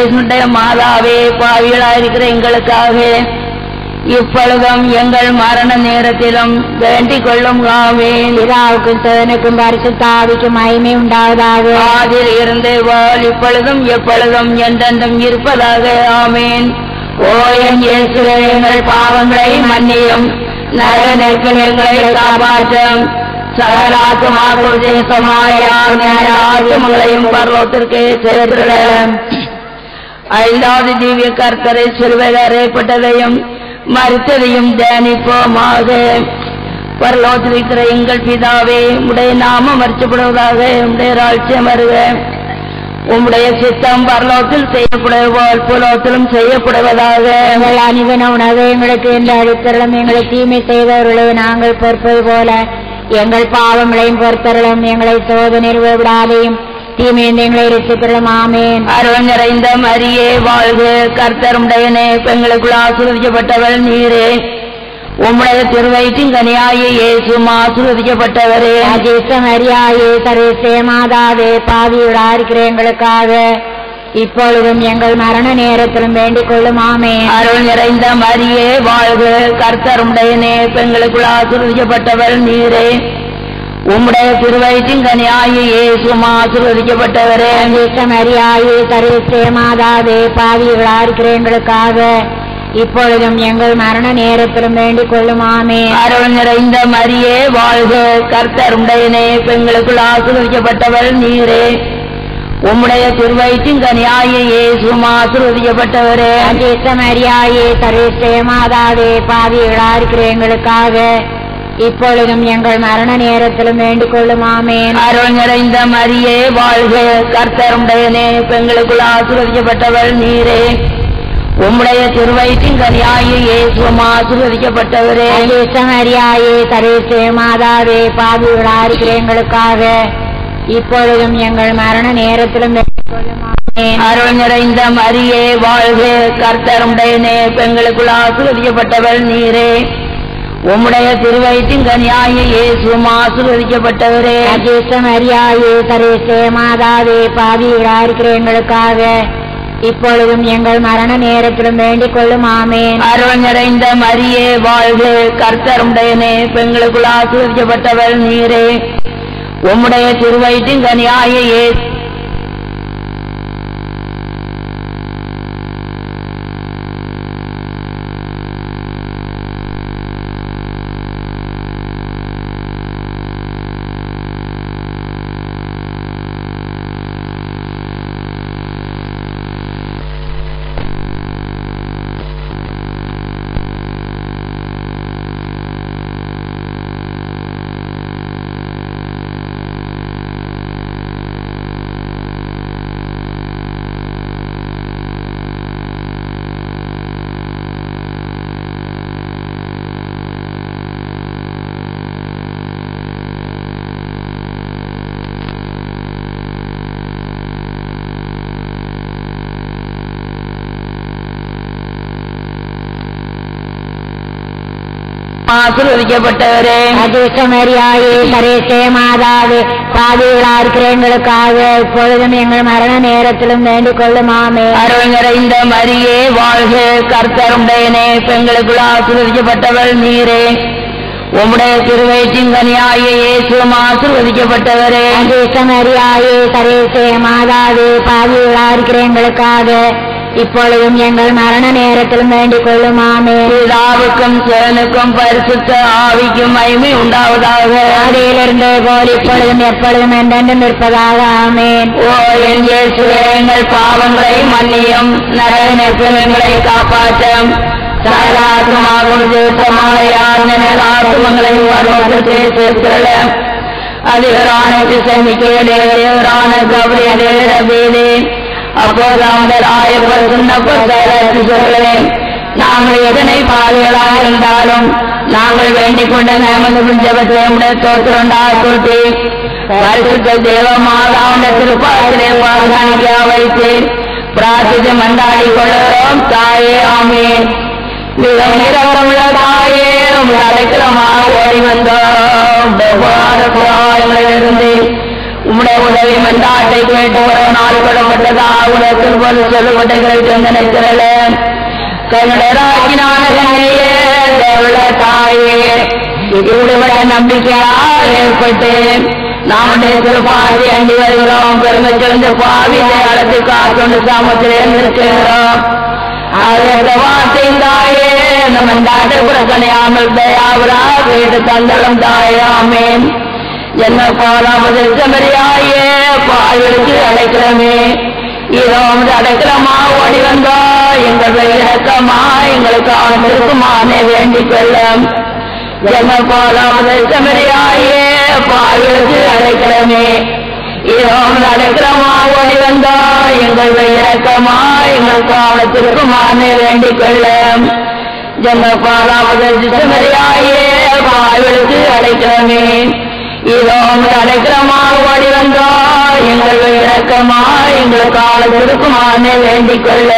இயேசுடைய மாதாவே பாவிகளாயிருக்கிற எங்களுக்காக இப்பொழுதும் எங்கள் மரண நேரத்திலும் வேண்டிக் கொள்ளும் ஆமேன் பிதாவுக்கும் தேவனுக்கும் பரிசுத்தாவிக்கும் மகிமை உண்டாவதாக ஆதில் இருந்து போல் இப்பொழுதும் எப்பொழுதும் என்றென்றும் இருப்பதாக ஆமேன் ஓ என் இயேசுவே எங்கள் பாவங்களை மன்னியும் நரகத்தில் எங்களை காப்பாற்றும் சகலாத்துமாக்கும் தேசமாயும் பரலோத்திற்கு சேர்த்துடன் ஐந்தாவது திவ்ய கர்த்தரை சிறுவையில் அறையப்பட்டதையும் மறுத்ததையும் தியானிப்போமாக பரலோகத்தில் இருக்கிற எங்கள் பிதாவே உடைய நாமம் மறுச்சப்படுவதாக உடைய ராட்சியம் வருக உம்முடைய சித்தம் பரலோகத்தில் செய்யப்படுவது போல் புலோகத்திலும் செய்யப்படுவதாக எங்கள் அணிவன உணவு எங்களுக்கு என்று அடித்தரலும் எங்களை தீமை செய்தவர்களை நாங்கள் பொறுப்பது போல எங்கள் பாவங்களையும் பொறுத்தரலும் எங்களை சோதனையில் விடாதையும் தீமையை எங்களை ரசித்தரலும் ஆமேன் அருள் நிறைந்த மரியே வாழ்க கர்த்தருடையனே பெண்களுக்குள் ஆசீர்வதிக்கப்பட்டவள் நீரே உம்முடைய திருவயிற்றின் கனியாய இயேசும் ஆசீர்வதிக்கப்பட்டவரே அஜேசம் அரியாயே சரேசே மாதாவே பாவியுடா இருக்கிற எங்களுக்காக இப்பொழுதும் எங்கள் மரண நேரத்திலும் வேண்டிக் கொள்ளும் ஆமேன் அருள் நிறைந்த மரியே வாழ்க கர்த்தருடையனே பெண்களுக்குள் ஆசீர்வதிக்கப்பட்டவள் நீரே உம்முடைய திருவயிற்றின் கனியாய இயேசும் ஆசீர்வதிக்கப்பட்டவரே அஜேசம் அரியாயே சரேசே மாதாவே பாவியுடா இருக்கிற எங்களுக்காக இப்பொழுதும் எங்கள் மரண நேரத்திலும் வேண்டிக் கொள்ளும் ஆமேன் அருள் நிறைந்த மரியே வாழ்க கர்த்தருடையனே பெண்களுக்குள் ஆசீர்வதிக்கப்பட்டவள் நீரே உம்முடைய திருவயிற்றின் கனியாய இயேசும் ஆசீர்வதிக்கப்பட்டவரே அஜேசம் அரியாயே சரேசே மாதாவே பாவியுடா இருக்கிற எங்களுக்காக இப்பொழுதும் எங்கள் மரண நேரத்திலும் வேண்டிக் கொள்ளும் ஆமேன் அருள் நிறைந்த மரியே வாழ்க கர்த்தருடையனே பெண்களுக்குள் ஆசீர்வதிக்கப்பட்டவள் நீரே உம்முடைய திருவயிற்றின் கனியாய இயேசுவும் ஆசீர்வதிக்கப்பட்டவரே அஜேசம் அரியாயே சரேசே மாதாவே பாவியுடா இருக்கிற எங்களுக்காக இப்பொழுதும் எங்கள் மரண நேரத்திலும் வேண்டிக் கொள்ளும் ஆமேன் அருள் நிறைந்த மரியே வாழ்க கர்த்தருடையனே பெண்களுக்குள் ஆசீர்வதிக்கப்பட்டவள் நீரே உம்முடைய திருவயிற்றின் கனியாய இயேசுவும் ஆசீர்வதிக்கப்பட்டவரே அஜேசம் அரியாயே சரேசே மாதாவே பாவியுடா இருக்கிற எங்களுக்காக இப்பொழுதும் எங்கள் மரண நேரத்திலும் வேண்டிக் கொள்ளும் ஆமேன் அருள் நிறைந்த மரியே வாழ்க கர்த்தருடையனே பெண்களுக்குள் ஆசீர்வதிக்கப்பட்டவள் நீரே உம்முடைய திருவயிற்றின் கனியாய இயேசு ஆசீர்வதிக்கப்பட்டவரே அஜேசம் அரியாயே சரேசே மாதாவே பாவியுடா இருக்கிற எங்களுக்காக இப்பொழுதும் எங்கள் மரண நேரத்திலும் வேண்டிக் கொள்ளும் ஆமேன் அருள் நிறைந்த மரியே வாழ்க கர்த்தருடையனே பெண்களுக்குள் ஆசீர்வதிக்கப்பட்டவள் நீரே உம்முடைய திருவயிற்றின் கனியாய இயேசுவும் ஆசீர்வதிக்கப்பட்டவரே அஜேசம் அரியாயே சரேசே மாதாவே பாவியுடா இருக்கிற எங்களுக்காக இப்பொழுதும் எங்கள் மரண நேரத்திலும் வேண்டிக் கொள்ளும் ஆமேன் பிதாவுக்கும் சேனுக்கும் பரிசுத்த ஆவிக்கும் மகிமை உண்டாவதாக ஆதியிலிருந்து போல் இப்பொழுதும் எப்பொழுதும் என்றென்றும் இருப்பதாக ஆமேன் ஓ என் இயேசுவே எங்கள் பாவங்களை மன்னியும் நரகத்தில் எங்களை காப்பாற்றும் சகலாத்மாவும் தேசமாயான ஆத்மங்களை வருவதற்கு சேர்த்துள்ள அதிகரான திசைமிக்கையான கபடியே ரபீதே அப்போது அவர் ஆயவர் சொன்னப்பட்டேன் நாங்கள் எதனை பாதைகளாக இருந்தாலும் நாங்கள் வேண்டிக் கொண்ட நமது ஜபத்தை தோற்றுண்டா கூட்டி பரிசுத்த தேவமாதாவுடைய திருப்பாத்திரை பாதுகாணிக்கா வைத்து பிரார்த்தித்து மண்டாடி கொள்ளும் தாயே ஆமேன் மிகவும் நிரவரமுள்ள தாயே உங்கள் அடைக்கலமாக ஓடி வந்தோம் வெவ்வாறு குழாய்களிலிருந்து உம்முடைய உதவி மன்றாட்டை கேட்டு ஒரு நாள் கொடப்பட்டதா உனக்கு போது சொல்லப்பட்ட கேட்டு நினைக்கிறேன் கன்னடராக்கினான கண்ணையே தேவள தாயே இவருடைய நம்பிக்கையால் ஏற்பட்டு நாமுடைய திருப்பாதி அண்டி வருகிறோம் பெருமை சிறந்த பாவி அழைத்து காத்துண்டு சாமத்திலே நிற்கிறோம் ஆகிய வார்த்தையும் தாயே நம்ம தாட்டை புறக்கணையாமல் தயாவரா வீட்டு தந்தளம் தாயாமேன் என்ன பாலாவது செமரியாயே பாய்களுக்கு அடைக்கிறமே இதோ வந்து அடைக்கிறமா ஓடி வந்தோ எங்கள் இறக்கமா எங்களுக்கு அவனுக்குமானே வேண்டிக் கொள்ளும் என்ன பாலாவது செமரியாயே பாய்களுக்கு அடைக்கிறமே இதோ வந்து அடைக்கிறமா ஓடி வந்தோ எங்கள் இறக்கமா எங்களுக்கு அவனுக்குமானே வேண்டிக் கொள்ளும் ஜன்ம பாலாவது செமரியாயே பாய்களுக்கு அடைக்கிறமே இதோ அடைக்கிறமாக ஓடி வந்தோ எங்கள் இறக்கமா எங்கள் காலத்திற்குமானே வேண்டிக் கொள்ள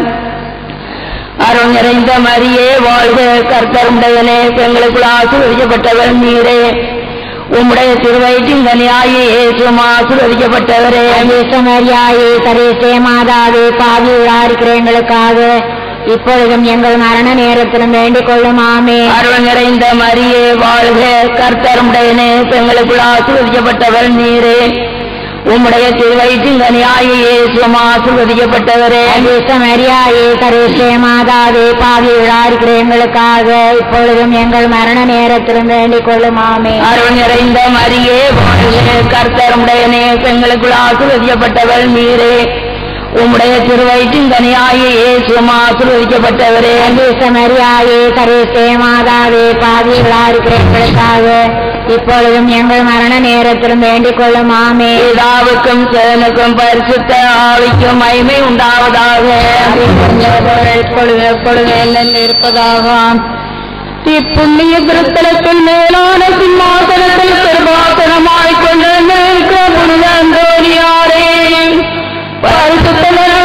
அருள் நிறைந்த மரியே வாழ்க கர்த்தருடையனே எங்களுக்குள் ஆசீர்வதிக்கப்பட்டவர் நீரே உம்முடைய திருவயிற்றின் கனியாயி ஏற்றும் ஆசீர்வதிக்கப்பட்டவரே சமரியாயே கரேசே மாதாவே பாவி இருக்கிற எங்களுக்காக இப்பொழுதும் எங்கள் மரண நேரத்திலும் வேண்டிக் கொள்ளும் ஆமே அருள் நிறைந்த மரியே வாழ்க கர்த்தருடையனே எங்களுக்குள் ஆசீர்வதிக்கப்பட்டவர் நீரே உம்முடைய திருவயிற்றின் கனியாயி இயேசுவும் ஆசீர்வதிக்கப்பட்டவரே சமரியாயே கரேசே மாதாவே பாவி இருக்கிற எங்களுக்காக இப்பொழுதும் எங்கள் மரண நேரத்திலும் வேண்டிக் கொள்ளும் ஆமே அருள் நிறைந்த மரியே வாழ்க கர்த்தருடையனே எங்களுக்குள் ஆசீர்வதிக்கப்பட்டவர் நீரே உம்முடைய திருவயிற்றின் கனியாயி இயேசுவும் ஆசீர்வதிக்கப்பட்டவரே சமரியாயே கரேசே மாதாவே பாவி இருக்கிற எங்களுக்காக இப்பொழுதும் எங்கள் மரண நேரத்திலும் வேண்டிக் கொள்ளும் ஆமே பிதாவுக்கும் சேனுக்கும் பரிசுத்த ஆவிக்கும் மகிமை உண்டாவதாக எப்பொழுது எப்பொழுது எல்லாம் இருப்பதாக இப்புண்ணிய கிருத்தலத்தில் மேலான சிம்மாசனத்தில் பெருமாசனமாய் கொண்டு நிற்க புனித அந்தோனியாரே பரிசுத்த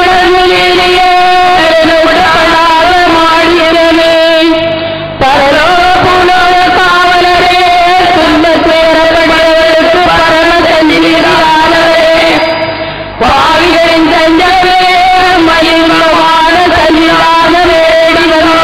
மாடியனே பரலோக காவலரே துன்ப சேரப்பட்டவர்களுக்கு பரம சந்நிதியானவரே பாவிகளின் தஞ்சமே மகிழ்வான சன்னிதான வேடிகளோ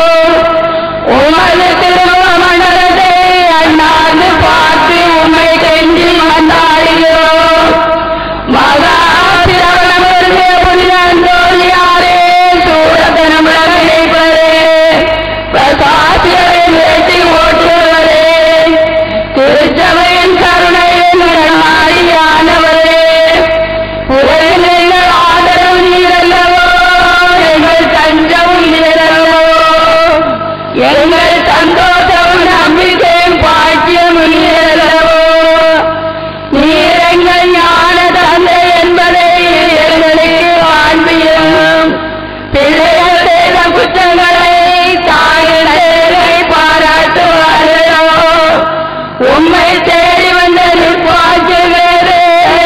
உமது திருமணத்தை அண்ணாந்து பார்த்து உண்மை கெஞ்சி வந்தாடுகிறோம் மகா பிரபலமருடைய புனிதோலியாரே சூரத்தனம் நினைப்பதே பிரசாசியரை வேட்டி ஓட்டுவரே திருச்சபையின் கருணையின் கண்ணாடியானவரே உலகில் ஆதரவு நீரல்லவோ எங்கள் தஞ்சம் நீரல்லவோ எங்கள் சந்தோஷம் நம்பிக்கையும் பாக்கியம் நீரல்லவோ நீர் எங்கள் ஞான தந்தை என்பதை எங்களுக்கு காண்பியும் பிள்ளைகள் செய்த குற்றங்களை தாயை பாராட்டுவார்களோ உண்மை தேடி வந்த நிற்பாச்சு வேறு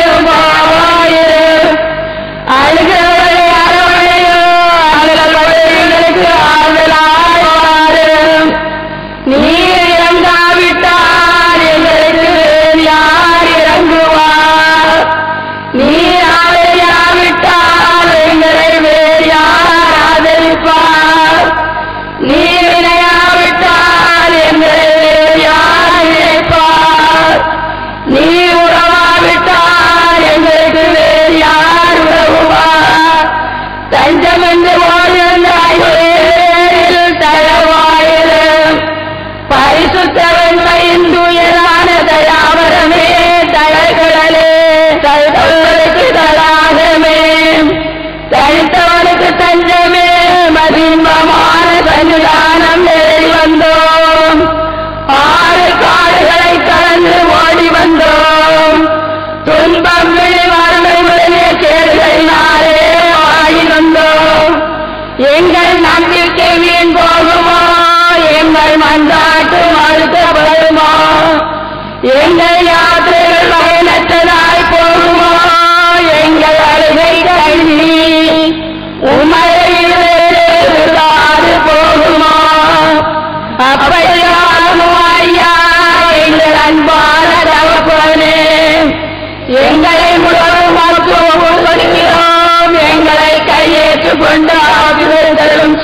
அழுகிறவரை அரவணையோ அழுகிறவரை எங்களுக்கு ஆதலாய் வாரும் நீர் இறங்காவிட்டால் எங்களுக்கு வேறு யார் இறங்குவார் நீர் ஆதரியாவிட்டால் எங்களை வேறு யார் ஆதரிப்பார் நீர் இணையாவிட்டால் எங்களை வேறு யார் இணைப்பார் நீர் உறவாவிட்டால் எங்களுக்கு வேறு யார் உறவுவார் தஞ்சம் என்று ஓடிவந்தாயில் தளவாயிலும் பரிசுத்தவன் பயந்துயரான தயாவரமே தளர்களே தளங்களுக்கு தளாகமே தனித்தவனுக்கு தஞ்சமே மதின்பமான சன்னிதானம் ஏறி வந்தோம் ஆறு காடுகளை கடந்து ஓடி வந்தோம் துன்பம் விழிவாழ்மை முதலிய கேடுகளினாலே ஆடி வந்தோம் எங்கள் நம்பிக்கை வீண் போகுமோ எங்கள் மன்றாட்டு மறுக்கப்படுமோ எங்கள் யாத்திரைகள் பயனற்றதாய் போகுமோ எங்கள் அழுகை கல்வி உமது போகுமோ அப்ப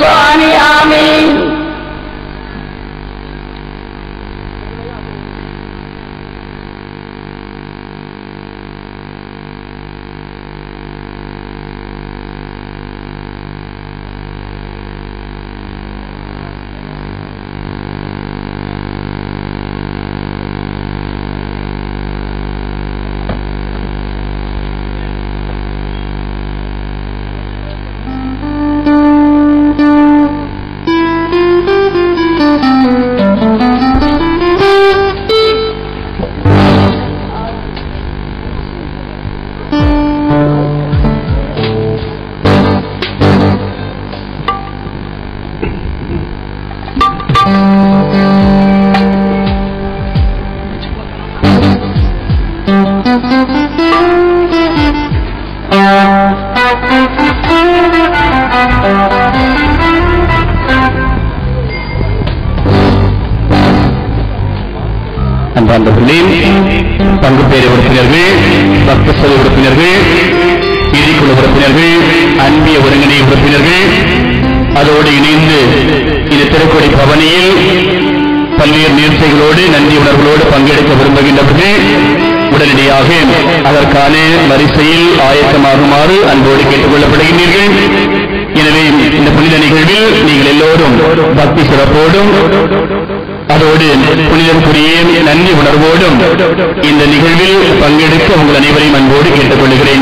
சுவாமி ஆமீன் அன்பார்ந்தவர்களே பங்கு பேர உறுப்பினர்கள் பக்த சபை உறுப்பினர்கள் இடிக்குழு உறுப்பினர்கள் அன்பிய ஒருங்கிணை உறுப்பினர்கள் அதோடு இணைந்து இந்த திருக்கொடை பவனியில் பல்வேறு நேர்ச்சைகளோடு நன்றி உணர்வுகளோடு பங்கெடுக்க விரும்புகின்றவர்கள் உடனடியாக அதற்கான வரிசையில் ஆயத்தமாகுமாறு அன்போடு கேட்டுக் கொள்ளப்படுகின்றீர்கள் எனவே இந்த புனித நிகழ்வில் நீங்கள் எல்லோரும் பக்தி சிறப்போடும் அதோடு புனிதற்குரிய நன்றி உணர்வோடும் இந்த நிகழ்வில் பங்கெடுக்க உங்கள் அனைவரையும் அன்போடு கேட்டுக் கொள்கிறேன்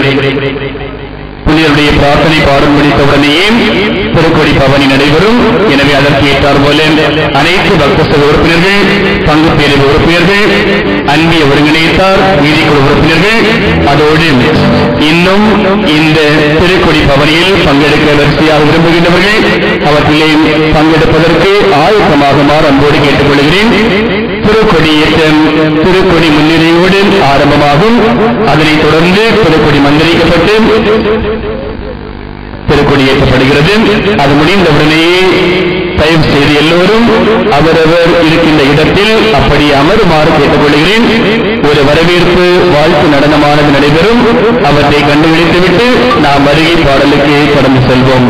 புனிதருடைய பிரார்த்தனை பாடம் முடித்தவுடனேயே திருக்கொடி பவனி நடைபெறும் எனவே அதற்கு ஏற்றார் போல அனைத்து பக்த சபை உறுப்பினர்கள் பங்கு பேரவை உறுப்பினர்கள் அன்பிய ஒருங்கிணைத்தார் நீதிக்குழு உறுப்பினர்கள் அதோடு இன்னும் இந்த திருக்கொடி பவனியில் பங்கெடுக்க வரிசையாக விரும்புகின்றவர்கள் அவர்களை பங்கெடுப்பதற்கு ஆயத்தமாகுமாறு அன்போடு கேட்டுக்கொள்கிறேன் திருக்கொடியேற்றம் திருக்கொடி முன்னிலையோடு ஆரம்பமாகும் அதனைத் தொடர்ந்து திருக்கொடி மந்திரிக்கப்பட்டு திருக்கொடி ஏற்றப்படுகிறது அது முடிந்தவுடனேயே தயவு செய்து எல்லோரும் அவரவர் இருக்கின்ற இடத்தில் அப்படி அமருமாறு கேட்டுக்கொள்கிறேன் ஒரு வரவேற்பு வாழ்த்து நடனமானது நடைபெறும் அவற்றை கண்டுபிடித்துவிட்டு நாம் வருகை பாடலுக்கு கடந்து செல்வோம்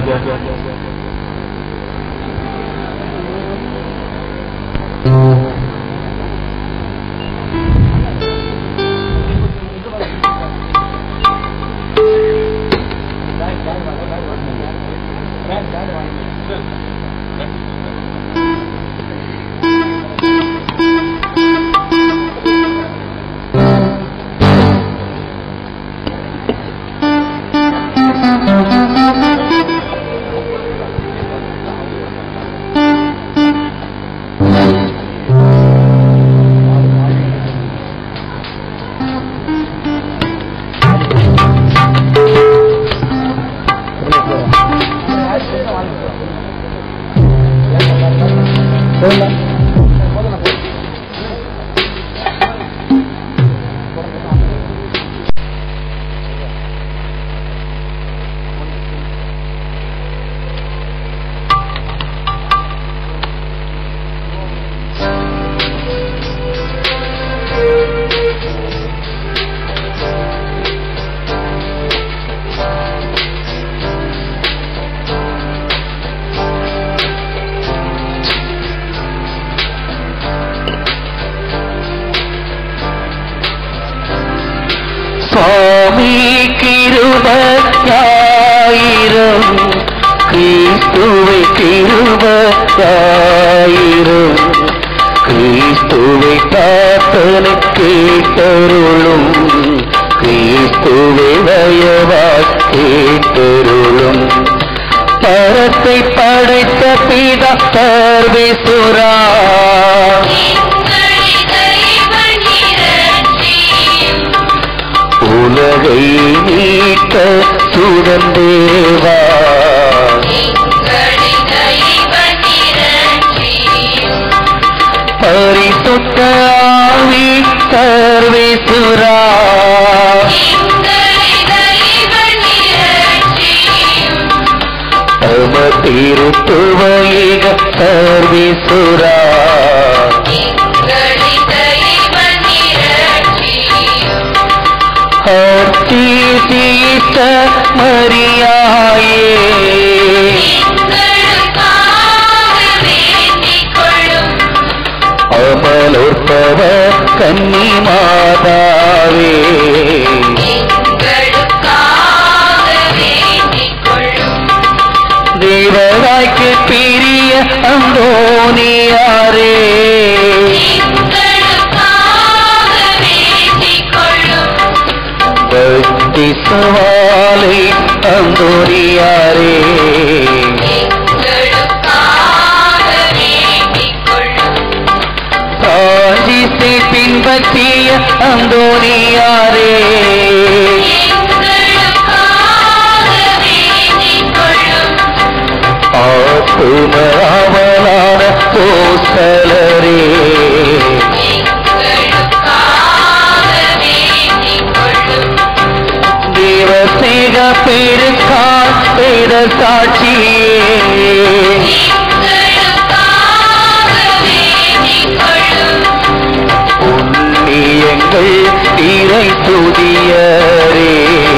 சுவாமி கிருபையாயிரம் கிறிஸ்துவை கிருபையாயிரம் கிறிஸ்துவை பிரார்த்தனை கேட்டருளும் கிறிஸ்துவை தயவாய் கேட்டருளும் பரத்தை படைத்த பிதா சர்வேசுரா உலகை நீக்க சுதந்தேவா பரிசுத்த ஆவி சர்வேசுரா தம திருத்துவயிக சர்வேசுரா அர்த்தீசீஸ்ட மரியாயே கன்னி மாதாவே தேவராய்க்கு பிரிய அந்தோனியாரே பக்தி சவாலை அந்தோனியாரே காஞ்சிசை பின்பற்றிய அந்தோனியாரே ஆத்துமராவலான கோசலரே தேவசேக பெருக்கால் பேர சாட்சியே புண்ணியங்கள் தீரை துதியரே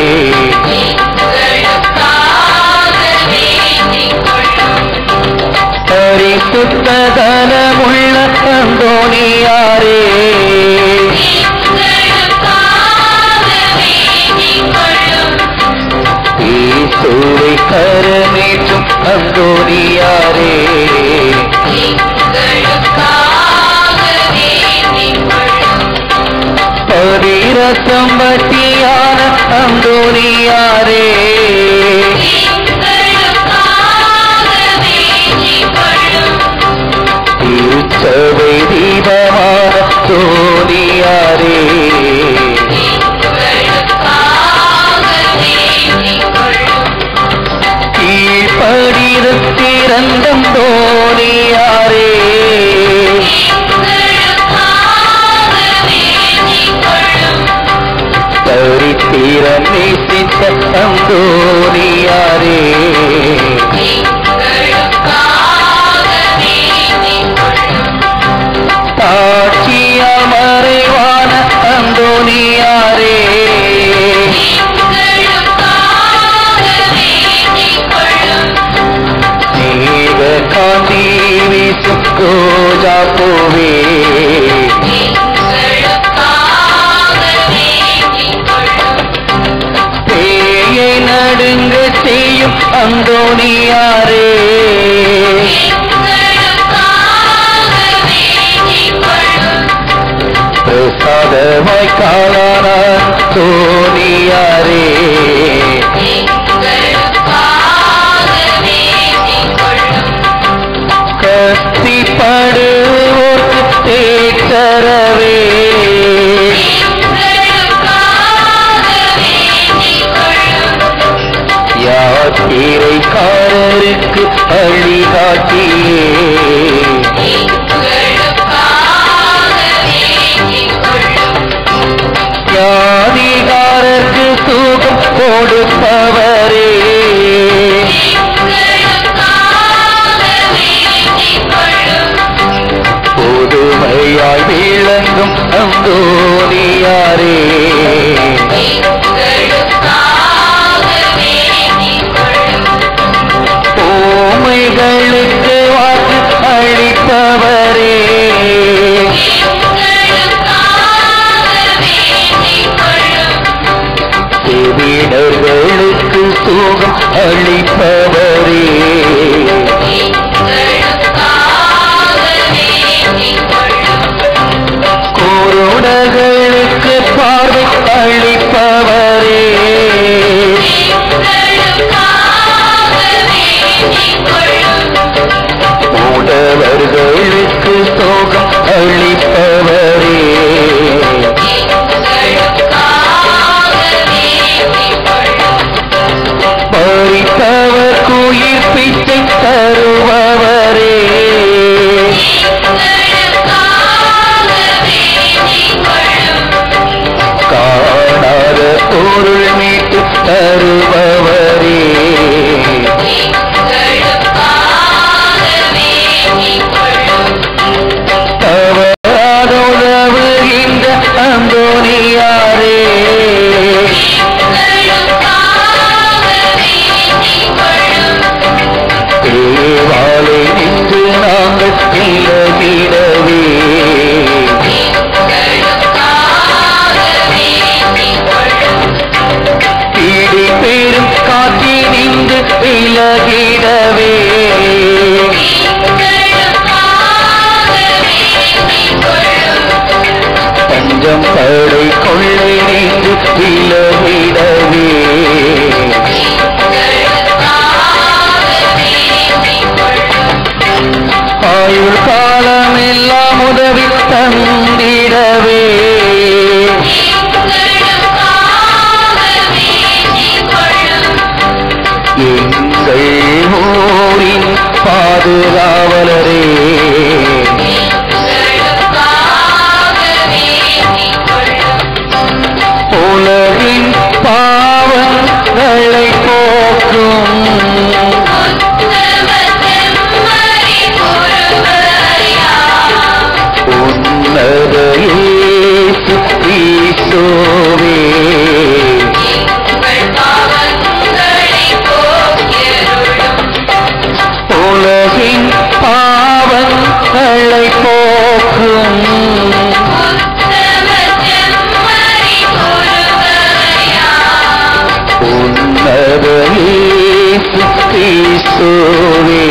பரிசுத்த தலமுள்ள அந்தோணியாரே ஈசுவை கரமேற்றும் அந்தோணியாரே பரிரசம்பட்டியான அந்தோணியாரே திருச்சபை தீபமான தோணியாரே கீழ்படிரத்திரந்தம் தோணியாரே சரித்திரம் நேசித்த அந்தோணியாரே சாட்சியால் மறைவான அந்தோணியாரே நீக காந்தி வீசும் கோஜா பூவே பேயை நடுங்க செய்யும் அந்தோணியாரே பிரசாதமாய் காணான தோணியாரே கஸ்திப்படுவோர்க்கு தேற்றரவே யாத்திரைக்காரருக்கு வழிகாட்டியே யாதிகாரருக்கு சுகம் கொடுப்பவரே புதுமையாய் விளங்கும் அந்தோனியாரே ஓமைகளுக்கு வாக்கு அளிப்பவரே செவிடர்களுக்கு எங்கள் ஊரின் பாதுகாவலரே உலகின் பாவங்களை போக்கும் உன்னத இயேசு கிறிஸ்துவே உலகின் பாவங்களை போக்கும் உன்னத இயேசு கிறிஸ்துவே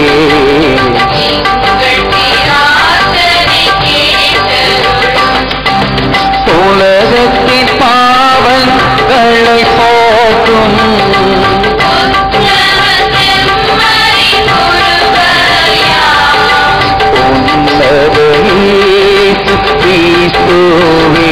உலகத்தின் பாவங்களை போக்கும் உன்னத இயேசு கிறிஸ்துவே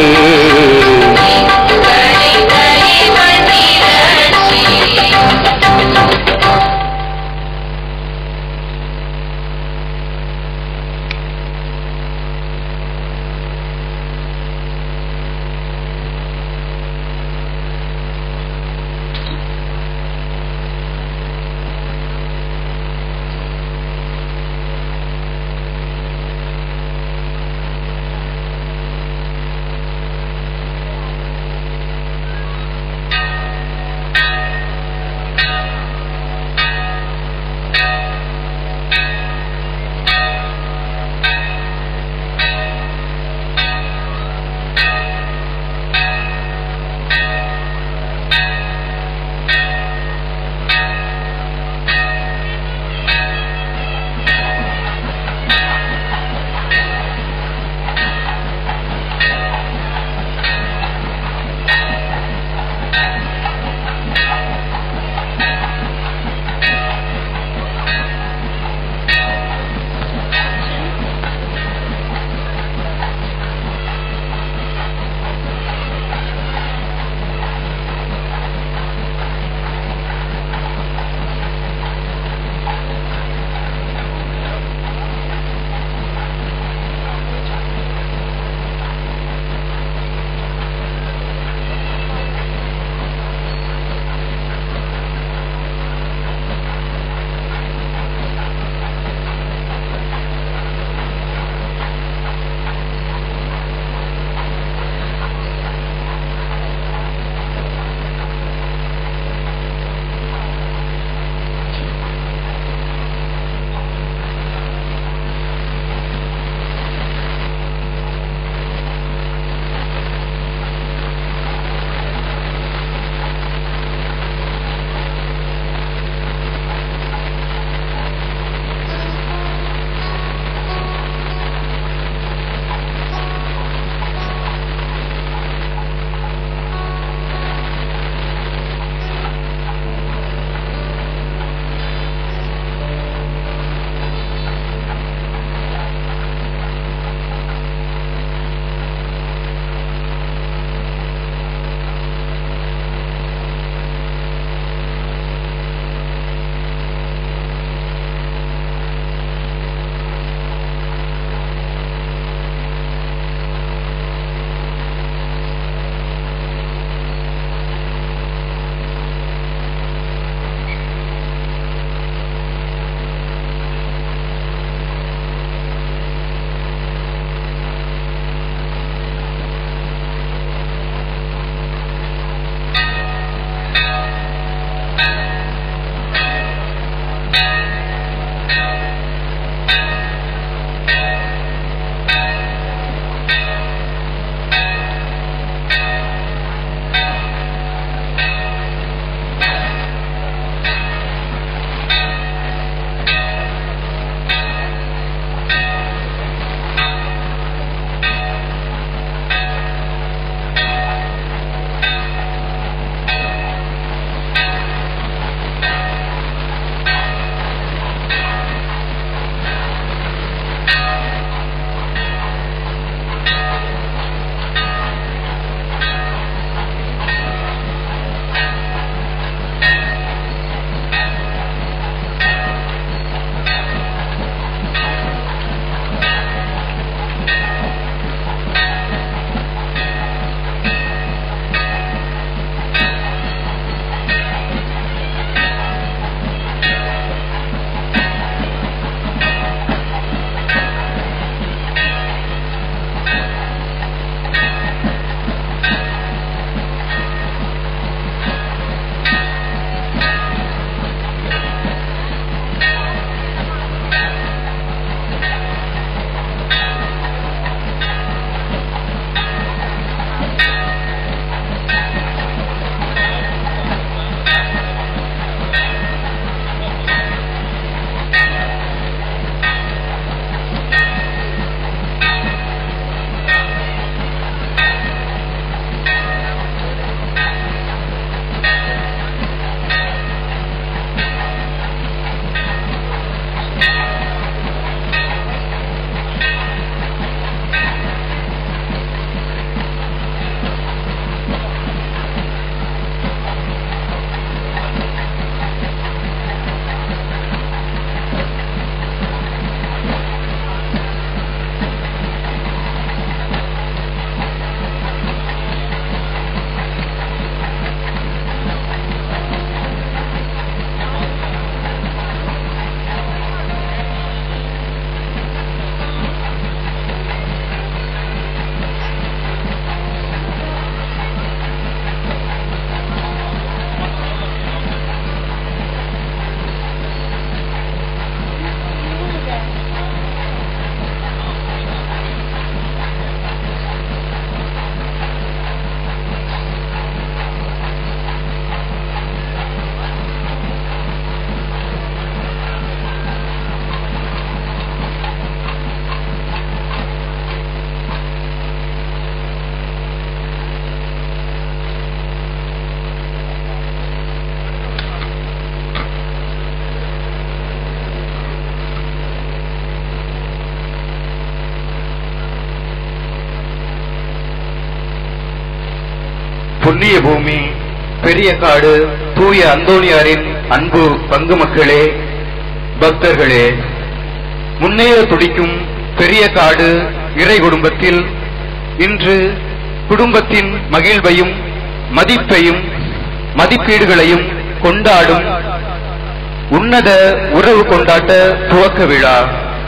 புண்ணிய பூமி பெரிய காடு தூய அந்தோணியாரின் அன்பு பங்கு மக்களே பக்தர்களே முன்னேற துடிக்கும் பெரிய காடு இறை குடும்பத்தில் இன்று குடும்பத்தின் மகிழ்வையும் மதிப்பையும் மதிப்பீடுகளையும் கொண்டாடும் உன்னத உறவு கொண்டாட்ட துவக்க விழா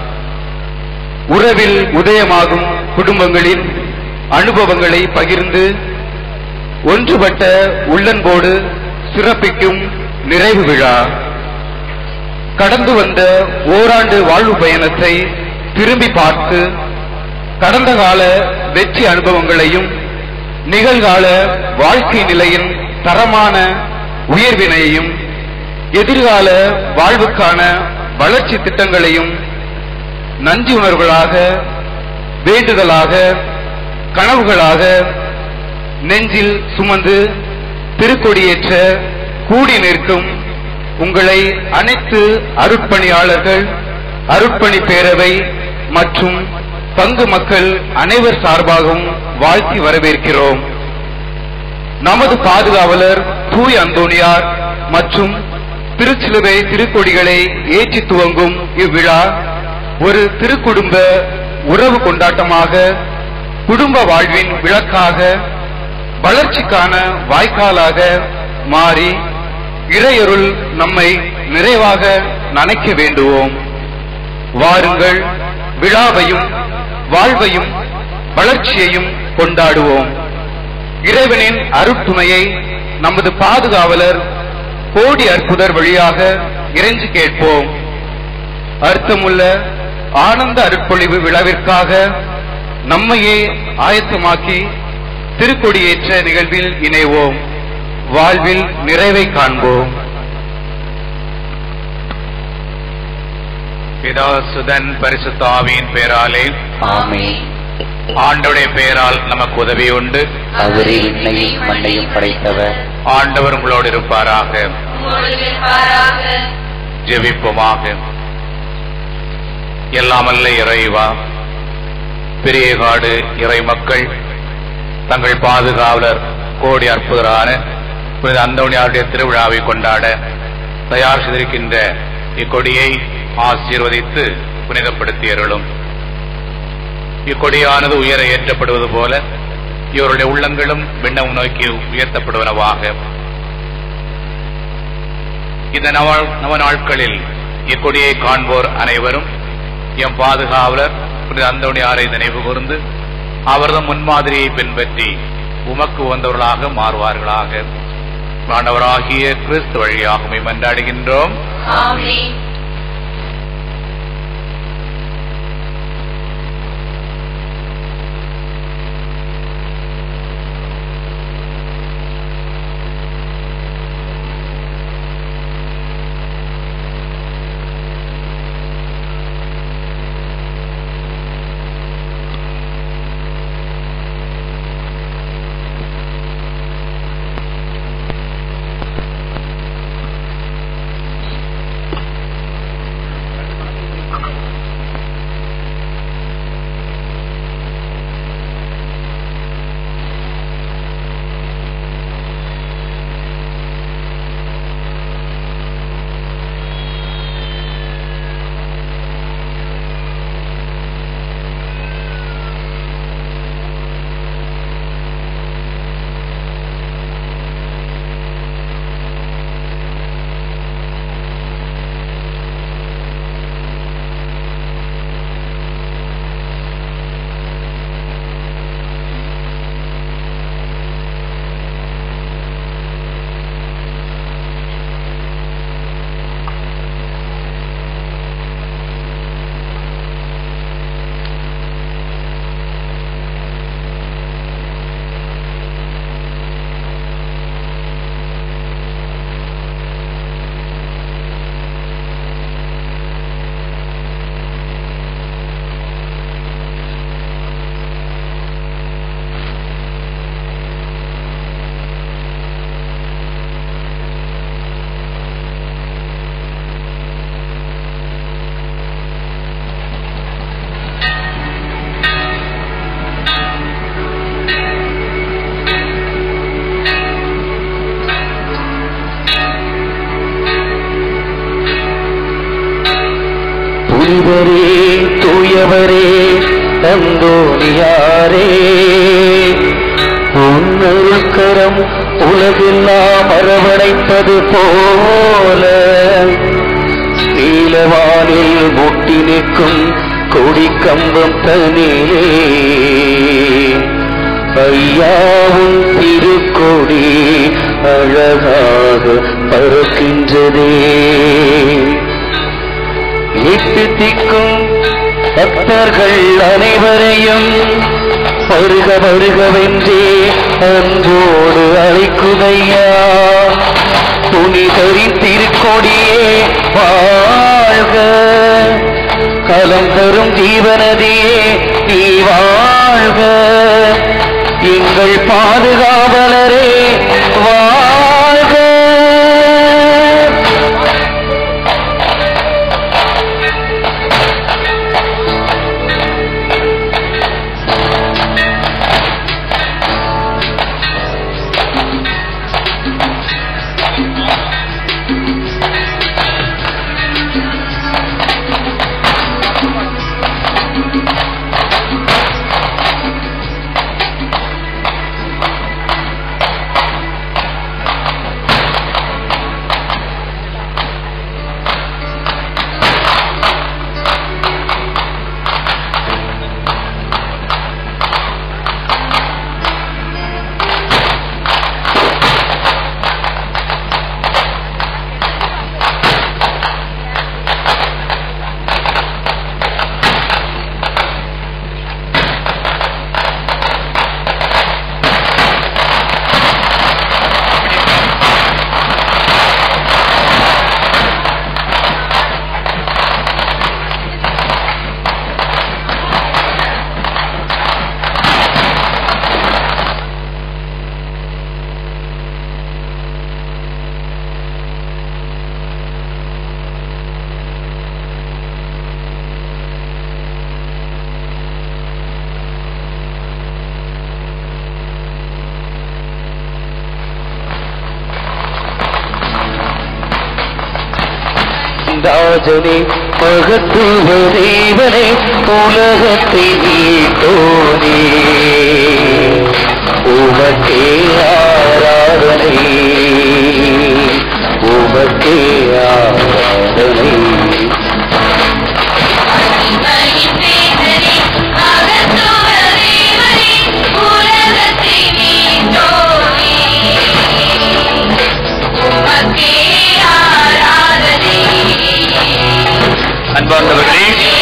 உறவில் உதயமாகும் குடும்பங்களின் அனுபவங்களை பகிர்ந்து ஒன்றுபட்ட உள்ளன்போடு சிறப்பிக்கும் நிறைவு விழா கடந்து வந்த ஓராண்டு வாழ்வு பயணத்தை திரும்பி பார்த்து கடந்த கால வெற்றி அனுபவங்களையும் நிகழ்கால வாழ்க்கை நிலையின் தரமான உயர்வினையும் எதிர்கால வாழ்வுக்கான வளர்ச்சி திட்டங்களையும் நன்றி உணர்வுகளாக வேண்டுதலாக கனவுகளாக நெஞ்சில் சுமந்து திருக்கொடியேற்ற கூடி நிற்கும் உங்களை அனைத்து அருட்பணியாளர்கள் அருட்பணி பேரவை மற்றும் பங்கு மக்கள் அனைவர் சார்பாகவும் வாழ்த்தி வரவேற்கிறோம் நமது பாதுகாவலர் தூய் அந்தோணியார் மற்றும் திருச்சிலுவை திருக்கொடிகளை ஏற்றி துவங்கும் இவ்விழா ஒரு திருக்குடும்ப உறவு கொண்டாட்டமாக குடும்ப வாழ்வின் விளக்காக வளர்ச்சிக்கான வாய்க்காலாக மாறி இறையருள் நம்மை நிறைவாக நனைக்க வேண்டுவோம் வாருங்கள் விழாவையும் வாழ்வையும் வளர்ச்சியையும் கொண்டாடுவோம் இறைவனின் அருட்துணையை நமது பாதுகாவலர் கோடி அற்புதர் வழியாக இறைஞ்சி கேட்போம் அர்த்தமுள்ள ஆனந்த அருட்பொழிவு விழாவிற்காக நம்மையே ஆயத்தமாக்கி திருக்கொடியேற்ற நிகழ்வில் இணைவோம் வாழ்வில் நிறைவை காண்போம் பிதா சுதன் பரிசுத்தாவியின் பெயராலே ஆமென் ஆண்டவருடைய பெயரால் நமக்கு உதவி உண்டு அவரே விண்ணையும் மண்ணையும் படைத்தவர் ஆண்டவர் உங்களோடு இருப்பாராக ஜெபிப்போமாக எல்லாமல்ல இறைவா பெரியகாடு இறை மக்கள் தங்கள் பாதுகாவலர் கோடி அற்புதரான புனித அந்தோணியாருடைய திருவிழாவை கொண்டாட தயார் செய்திருக்கின்ற இக்கொடியை ஆசீர்வதித்து புனிதப்படுத்தியருளும் இக்கொடியானது உயர ஏற்றப்படுவது போல இவருடைய உள்ளங்களும் விண்ணம் நோக்கி உயர்த்தப்படுவனவாக இந்த நவ- நவ நாட்களில் இக்கொடியை காண்போர் அனைவரும் எம் பாதுகாவலர் புனித அந்தோணியாரை நினைவு கூர்ந்து அவரது முன்மாதிரியை பின்பற்றி உமக்கு வந்தவர்களாக மாறுவார்களாக ஆண்டவராகிய கிறிஸ்து வழியாக உம்மை மன்றாடுகின்றோம் புனிதரே தூயவரே தந்தோனியாரே உன்னருக்கரம் உலகெல்லாம் அரவணைப்பது போல நீலவானில் முட்டி நிற்கும் கொடி கம்பம் தனிலே ஐயாவும் திருக்கொடி அழகாக பறக்கின்றதே எட்டு திக்கும் பக்தர்கள் அனைவரையும் வருக வருகவென்றே அன்போடு அழைக்குதையா புனிதரின் திருக்கொடியே வாழ்க கலம் தரும் ஜீவனதியே நீ வாழ்க எங்கள் பாதுகாவலரே வாழ்க ராஜனே மகத்துவ தேவனே உலகத்தை நீட்டோனே உமக்கே ஆராதனை உமக்கே ஆராதனை அன்பார்ந்தவர்களே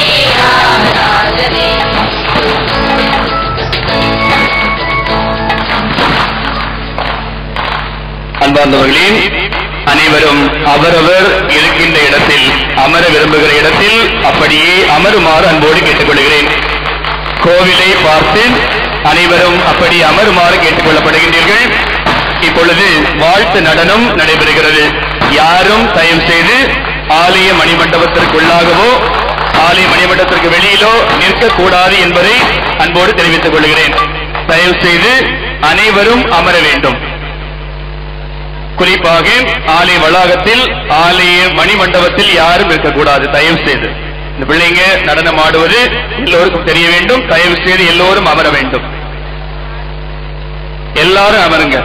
அன்பார்ந்தவர்களே அனைவரும் அவரவர் இருக்கின்ற இடத்தில் அமர விரும்புகிற இடத்தில் அப்படியே அமருமாறு அன்போடு கேட்டுக்கொள்கிறேன் கோவிலை பார்த்து அனைவரும் அப்படி அமருமாறு கேட்டுக்கொள்ளப்படுகின்றீர்கள் இப்பொழுது வாழ்த்து நடனம் நடைபெறுகிறது யாரும் தயவு செய்து ஆலய மணிமண்டபத்திற்குள்ளாகவோ ஆலய மணிமண்டபத்திற்கு வெளியிலோ நிற்கக்கூடாது என்பதை அன்போடு தெரிவித்துக் கொள்கிறேன் தயவு செய்து அனைவரும் அமர வேண்டும் குறிப்பாக ஆலய வளாகத்தில் ஆலய மணிமண்டபத்தில் யாரும் இருக்கக்கூடாது தயவு செய்து இந்த பிள்ளைங்க நடனம் ஆடுவது எல்லோருக்கும் தெரிய வேண்டும் தயவு செய்து எல்லோரும் அமர வேண்டும் எல்லாரும் அமருங்க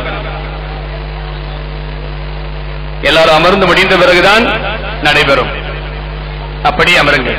எல்லாரும் அமர்ந்து முடிந்த பிறகுதான் நடைபெறும் அப்படி அமருங்க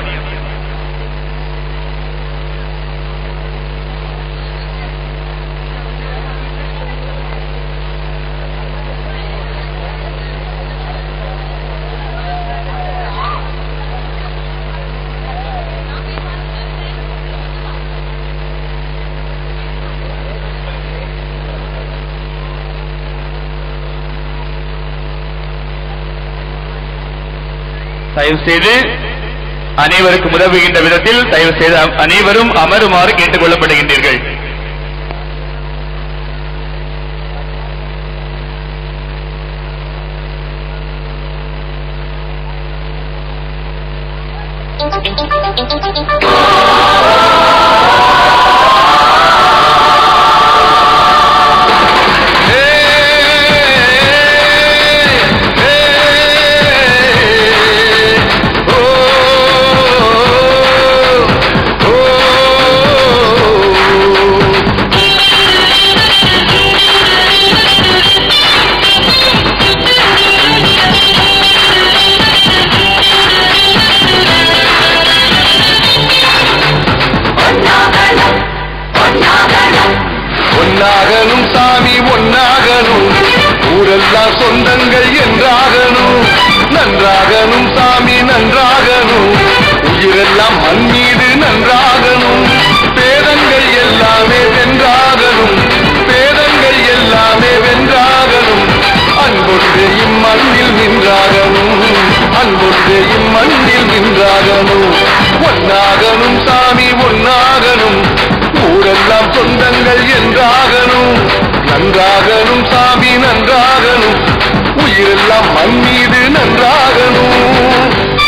தயவு செய்து அனைவருக்கும் உதவுகின்ற விதத்தில் தயவு செய்து அ- அனைவரும் அமருமாறு கேட்டுக் கொள்ளப்படுகின்றீர்கள் ஓ அன்பொன்று இம்மண்ணில் நின்றாகணும் ஒன்னாகணும் சாமி ஒன்னாகணும் ஊரெல்லாம் சொந்தங்கள் என்றாகணும் நன்றாகணும் சாமி நன்றாகணும் உயிரெல்லாம் மண் மீது நன்றாகணும்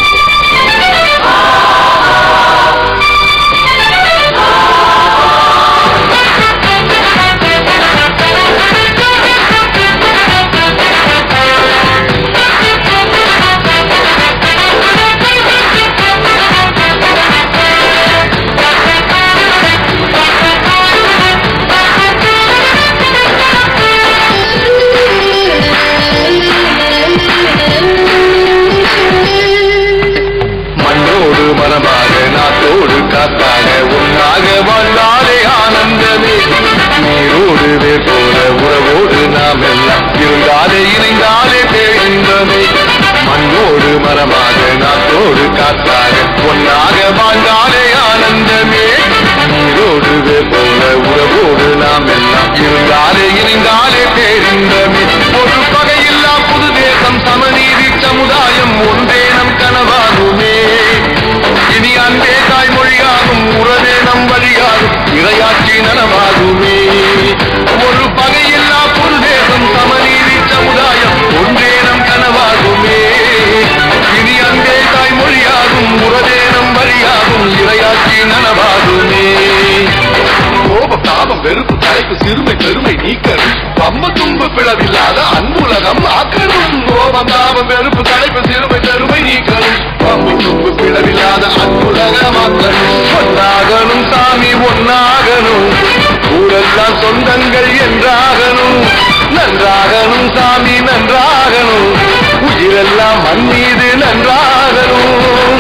மண்ணோடு மனமாக நாத்தோடு காத்தாக ஒன்றாக வாழ்ந்தாலே ஆனந்தமே நீரோடு வேர் போல உறவோடு நாம் எல்லாம் இருந்தாலே இணைந்தாலே பேரின்பமே மண்ணோடு மரமாக நாத்தோடு காத்தாக ஒன்றாக வாழ்ந்தாலே ஆனந்தமே நீரோடு வேர் போல உறவோடு நாம் எல்லாம் இருந்தாலே இணைந்தாலே பேரின்பமே ஒரு பகையில்லா புது தேசம் சமநீதி சமுதாயம் ஒன்றே நம் கனவாகுமே இனி அன்பே தாய்மொழியாகும் உறவே நம் வழியாகும் இரையாட்சி நனவாகுமே ஒரு பகையில்லா புது தேசம் சமநீதி சமுதாயம் ஒன்றே நம் கனவாகுமே இனி அன்பே தாய்மொழியாகும் உறவே நம் வழியாகும் இரையாட்சி நனவாகுமே கோபம் தாபம் வெறுப்பு தலைப்பு சிறுமை பெருமை நீக்கணும் பம்ம துன்பு பிளவில்லாத அன்புலகம் ஆக்கணும் கோபம் தாபம் வெறுப்பு தலைப்பு சிறுமை பெருமை நீக்கணும் பம்ம துன்பு பிளவில்லாத அன்புலகம் ஆக்கணும் ஒன்னாகணும் சாமி ஒன்னாகணும் ஊரெல்லாம் சொந்தங்கள் என்றாகணும் நன்றாகணும் சாமி நன்றாகணும் உயிரெல்லாம் மண் மீது நன்றாகணும்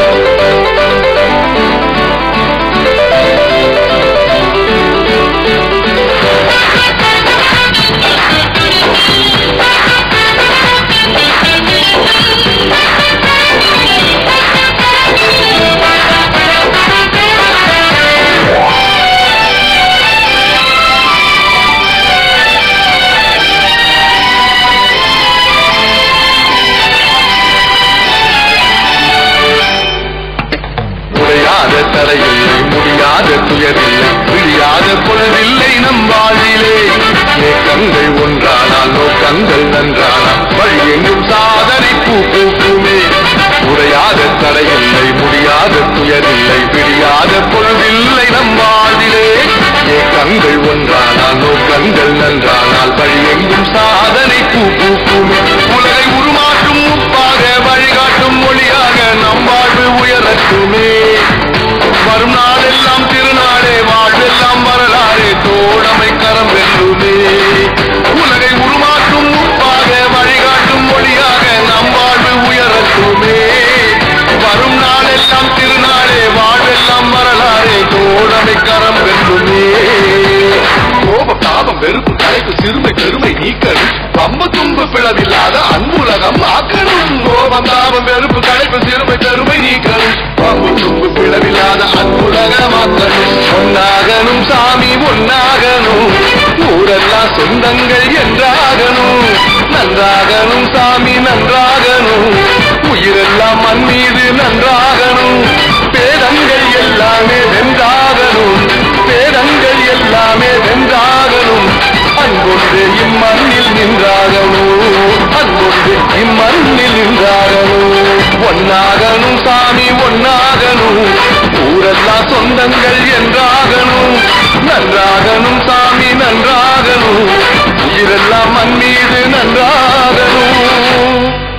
உடையாத தலையில்லை முடியாத துயரில்லை விழியாத பொழுதில்லை நம் வாழ்விலே ஏக்கங்கள் ஒன்றானால் நோக்கங்கள் நன்றானால் வழி எங்கும் சாதனை பூ பூக்குமே உடையாத தடையில்லை முடியாத துயரில்லை விழியாத பொழுதில்லை நம் வாழ்விலே ஏக்கங்கள் ஒன்றானால் நோக்கங்கள் நன்றானால் வழி எங்கும் சாதனை பூ பூக்குமே உலகை உருமாற்றும் முப்பாக வழிகாட்டும் மொழியாக நம் வாழ்வு உயரட்டுமே வரும் நாளெல்லாம் திருநாளே வாழ்வெல்லாம் வரலாறு தோழமை கரம் வெல்லுமே உலகை உருமாற்றும் முப்பாக வழிகாட்டும் மொழியாக நம் வாழ்வு உயரட்டுமே வரும் நாளெல்லாம் திருநாளே வாழ்வெல்லாம் வரலாறு தோழமை கரம் வெல்லுமே கோபம் தாபம் வெறுப்பு தலைப்பு சிறுமை பெருமை நீக்கணும் பம்ப துன்பு பிளவில்லாத அன்புலகம் ஆக்கணும் கோபம் தாபம் வெறுப்பு தலைப்பு சிறுமை பெருமை நீக்கணும் பம்பு துன்பு பிளவில்லாத அன்புலகம் ஆக்கணும் ஒன்னாகணும் சாமி ஒன்னாகணும் ஊரெல்லாம் சொந்தங்கள் என்றாகணும் நன்றாகணும் சாமி நன்றாகணும் உயிரெல்லாம் மண் மீது நன்றாகணும் பேதங்கள் எல்லாமே வென்றாகணும் பேதங்கள் எல்லாமே வென்றாகணும் அன்பொன்று இம்மண்ணில் நின்றாகணும் அன்பொன்று இம்மண்ணில் நின்றாகணும் ஒன்னாகணும் சாமி ஒன்னாகணும் ஊரெல்லாம் சொந்தங்கள் என்றாகணும் நன்றாகணும் சாமி நன்றாகணும் உயிரெல்லாம் மண் மீது நன்றாகணும்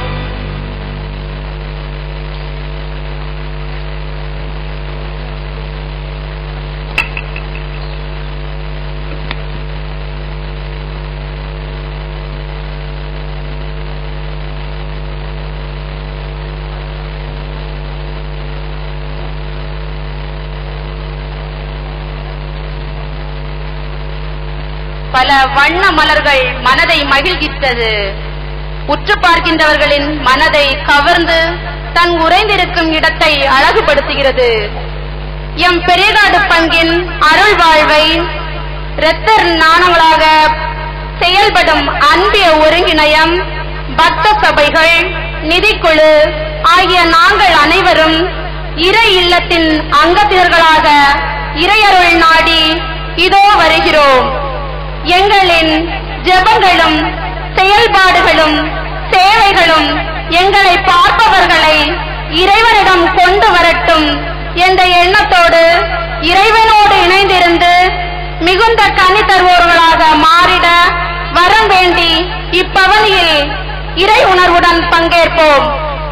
பல வண்ண மலர்கள் மனதை மகிழ்கித்தது உற்று பார்க்கின்றவர்களின் மனதை கவர்ந்து தன் உறைந்திருக்கும் இடத்தை அழகுபடுத்துகிறது எம் பெரியகாடு பங்கின் அருள் வாழ்வை இரத்தர் நாணங்களாக செயல்படும் அன்பிய ஒருங்கிணையம் பக்த சபைகள் நிதிக்குழு ஆகிய நாங்கள் அனைவரும் இறை இல்லத்தின் அங்கத்தினர்களாக இறையருள் நாடி இதோ வருகிறோம் எங்களின் ஜெபங்களும் செயல்பாடுகளும் சேவைகளும் எங்களை பார்ப்பவர்களை இறைவனிடம் கொண்டு வரட்டும் என்ற எண்ணத்தோடு இறைவனோடு இணைந்திருந்து மிகுந்த கனி தருவோர்களாக மாறிட வரம் வேண்டி இப்பவனியில் இறை உணர்வுடன் பங்கேற்போம்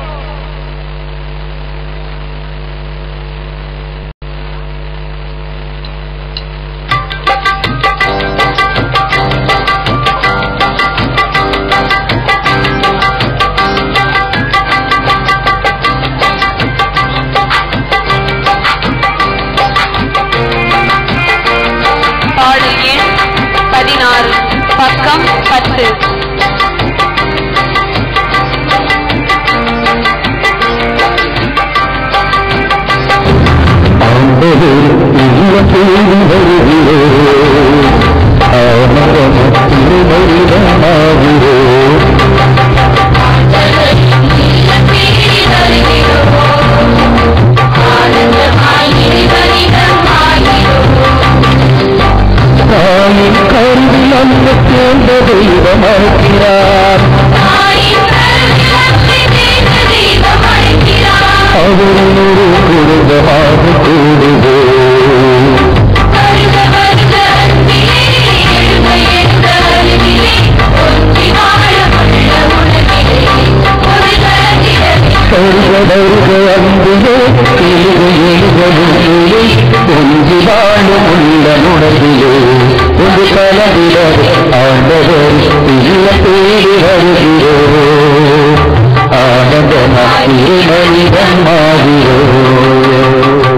பாடல் எண் பதினாறு பக்கம் பத்து ஆண்டவர் இல்ல தேடி வருகிறோம் ஆனந்தமத்திலே மனிதனாகிறோம் தாயின் கருவில் அந்த தேர்ந்த தெய்வமாகிறார் அவரின் ஒரு குடும்பமாக கூடுவோம் கருகடருக அன்பிலே எழுக எழுகவில்லை ஒன்றி வாழும் உள்ள உணர்விலே ஒரு கலவிடர் ஆண்டவர் இல்ல தேடி வருகிறோம் ஆனந்தமாக மனிதன் மாறுகிறோம்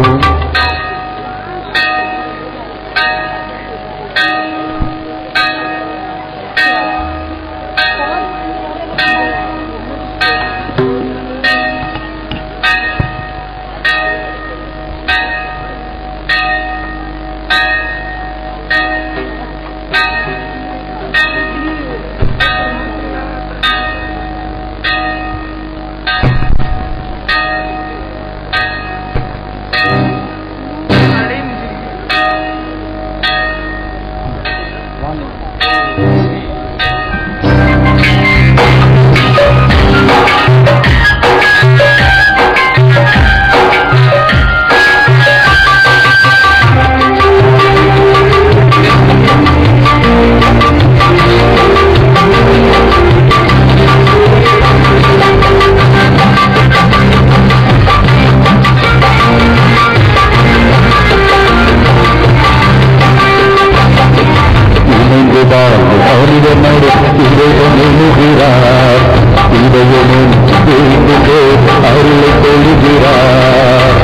இணைந்து வாழ்ந்து அவரிடமோடு இறைவன் எழுகிறார் இதயமும் வேண்டுகோ அருளை கொள்கிறார்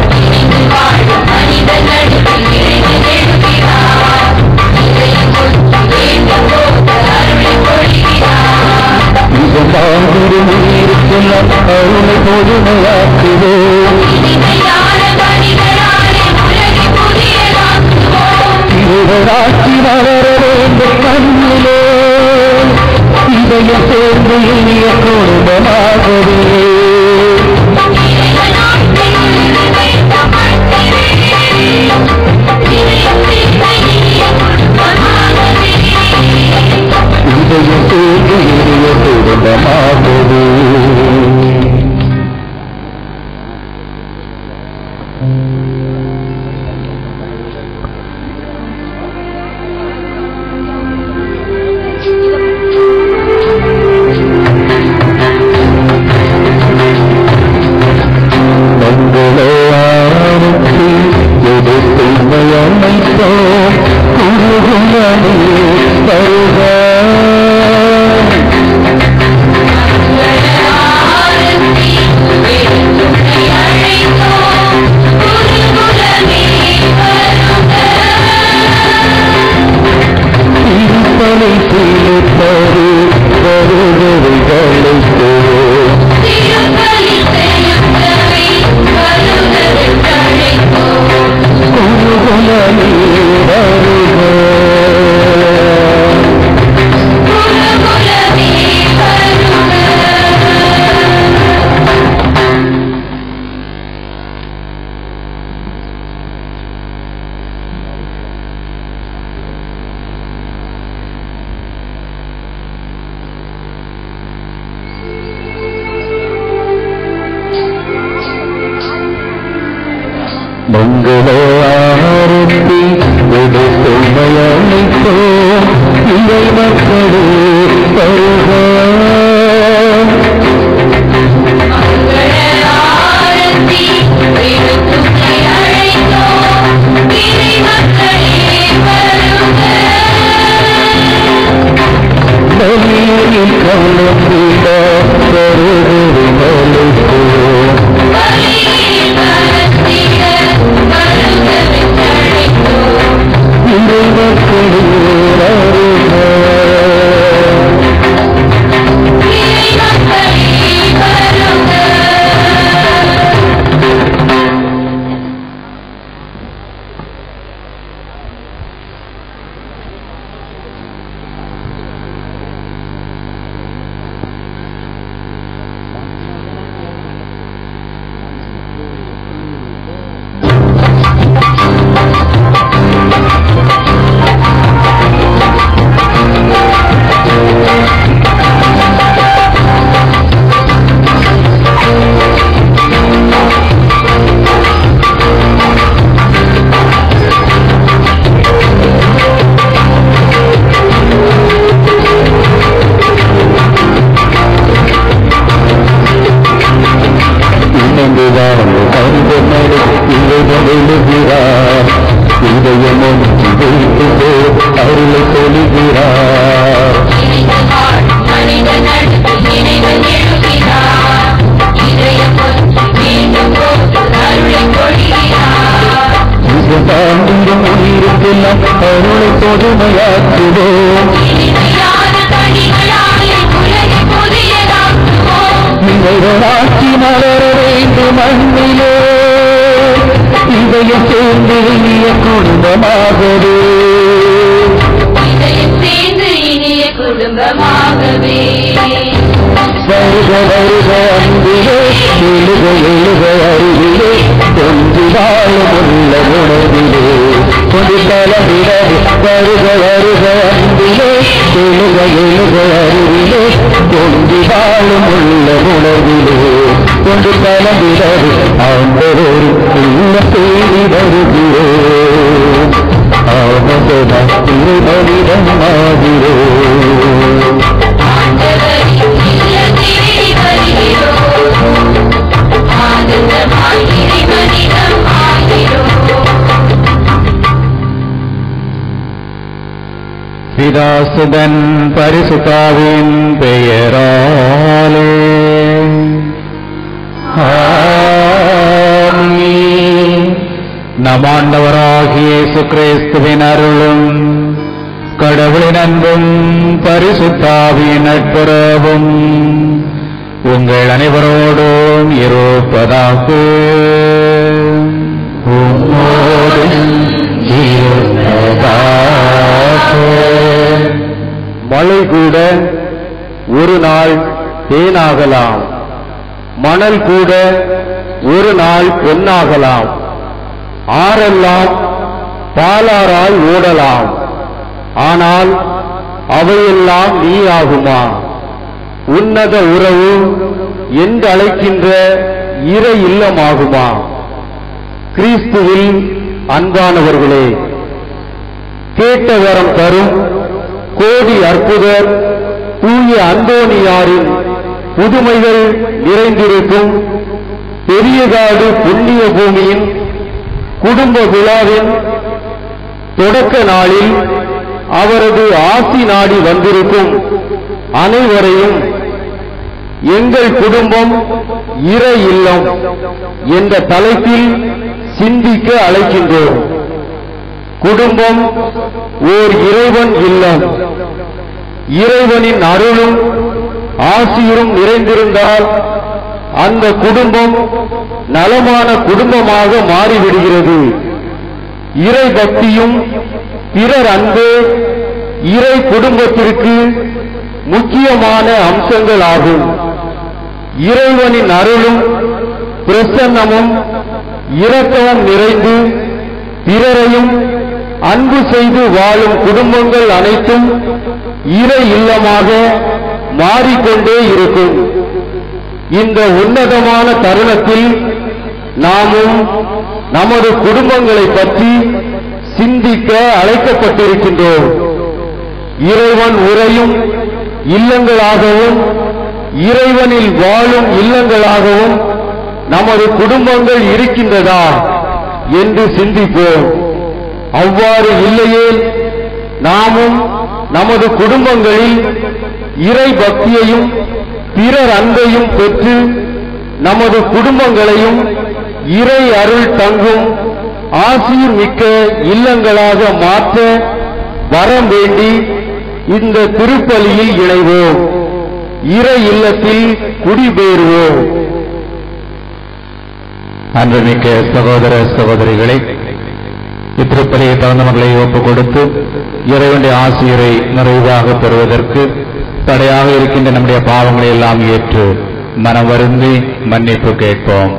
இதன் மாதிரி நீருக்கெல்லாம் அருளை பொதுமையாக்குவோம் இவராட்சி வளர வேண்டும் கண்ணிலே இதயம் சேர்ந்து இனிய குடும்பமாகவே இதயம் சேர்ந்து இனிய குடும்பமாகவே மங்களவாரத்தி எதிர்த்துமை அமைத்தோம் குருகுமணி வருக திருப்பலை செய்து வருகிறவைகளை குருகுமணி வருக மங்கள ஆரத்தி எடுத்துமையமைப்போம் இறை மக்களே வருக பலியில் கலந்திட வருகிறோம் அழைப்போம் இறை மக்களே வருக இணைந்துதான் கருதமலை இறைவன் எழுகிறார் இதயமும் வைத்து அருளை சொல்கிறார் தாண்டியும் உயிருக்கெல்லாம் அருளை பொதுமையாக்குவோம் இறைவனாட்சி மலர வேண்டும் மண்ணிலே இதயம் சேர்ந்து இனிய குடும்பமாகவே குடும்பமாகவே வருக வருக அன்பிலே எழுக எழுக அருகிலே கொஞ்சி வாழும் உள்ள உணவிலே கொண்டு தலவிட வருக வருக அன்பிலே எழுக எழுக அருகிலே கொஞ்சி வாழும் உள்ள உணவிலே கொண்டு தலவிட ஆண்டவர் உள்ள தேடி வருகிறோம் ஆமதன திருமணிடம் ஆகிறோம் பிதாசுதன் பரிசுத்தாவின் பெயராலே ஆமென். நம் ஆண்டவராகிய இயேசு கிறிஸ்துவின் அருளும் கடவுளின் அன்பும் பரிசுத்தாவின் நட்புறவும் உங்கள் அனைவரோடும் இருப்பதாக உம்மோடும் இருப்பதாக மழை கூட ஒரு நாள் தேனாகலாம் மணல் கூட ஒரு நாள் பொன்னாகலாம் ஆறெல்லாம் பாலாராய் ஓடலாம் ஆனால் அவையெல்லாம் நீ ஆகுமா உன்னத உறவு என்று அழைக்கின்ற இறை இல்லமாகுமா கிறிஸ்துவில் அன்பானவர்களே கேட்ட வரம் தரும் கோடி அற்புதர் தூய அந்தோணியாரின் புதுமைகள் நிறைந்திருக்கும் பெரியகாடு புண்ணிய பூமியின் குடும்ப விழாவின் தொடக்க நாளில் அவரது ஆசி நாடி வந்திருக்கும் அனைவரையும் எங்கள் குடும்பம் இறை இல்லம் என்ற தலைப்பில் சிந்திக்க அழைக்கின்றோம் குடும்பம் ஓர் இறைவன் இல்லம் இறைவனின் அருளும் ஆசியும் நிறைந்திருந்தால் அந்த குடும்பம் நலமான குடும்பமாக மாறிவிடுகிறது இறை பக்தியும் பிறர் அன்பு இறை குடும்பத்திற்கு முக்கியமான அம்சங்கள் ஆகும் இறைவனின் அருளும் பிரசன்னமும் இரக்கமும் நிறைந்து பிறரையும் அன்பு செய்து வாழும் குடும்பங்கள் அனைத்தும் இறை இல்லமாக மாறிக்கொண்டே இருக்கும் இந்த உன்னதமான தருணத்தில் நாமும் நமது குடும்பங்களை பற்றி சிந்திக்க அழைக்கப்பட்டிருக்கின்றோம் இறைவன் உறையும் இல்லங்களாகவும் இறைவனில் வாழும் இல்லங்களாகவும் நமது குடும்பங்கள் இருக்கின்றதா என்று சிந்திப்போம் அவ்வாறு இல்லையேல் நாமும் நமது குடும்பங்களில் இறை பக்தியையும் பிறர் அன்பையும் பெற்று நமது குடும்பங்களையும் இறை அருள் தங்கும் ஆசீர் மிக்க இல்லங்களாக மாற்ற வரம் வேண்டி இந்த திருப்பலியில் இணைவோம் இறை இல்லத்தில் குடிபெயர்வோம் அன்புமிக்க சகோதர சகோதரிகளை இத்திருப்பலியை தகுந்தவர்களை ஒப்புக் கொடுத்து இறைவனுடைய ஆசிரியரை நிறைவாக பெறுவதற்கு தடையாக இருக்கின்ற நம்முடைய பாவங்களை எல்லாம் ஏற்று மனம் வருந்தி மன்னிப்பு கேட்போம்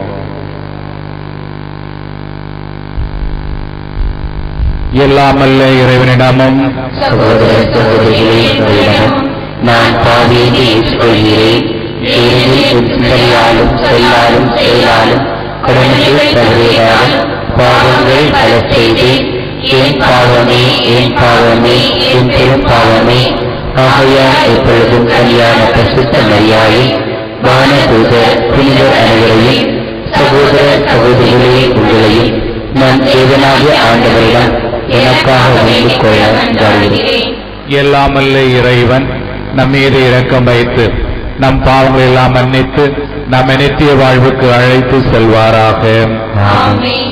எல்லாமல்ல இறைவனிடமும் சகோதர சகோதரிகளே உங்களிடம் நான் பாவியை ஏற்றுக்கொள்கிறேன் ஏனெனில் என் சிந்தனையாலும் சொல்லாலும் செயலாலும் கடமையை தவறியதாலும் பாவங்கள் பல செய்தேன் என் பாவமே என் பாவமே என் பெரும் பாவமே ஆகையால் எப்பொழுதும் கல்யாண பிரசித்த மரியாதை வானதூத புனிதர் அனைவரையும் சகோதர சகோதரிகளே உங்களையும் நான் ஏதனாகிய ஆண்டவரிடம் எனக்காக வேண்டிக் கொள்ள வருகிறேன் எல்லாமல்ல இறைவன் நம் மீது இரக்கம் வைத்து நம் பாவங்களை எல்லாம் மன்னித்து நம்மை நித்திய வாழ்வுக்கு அழைத்து செல்வாராக ஆமென்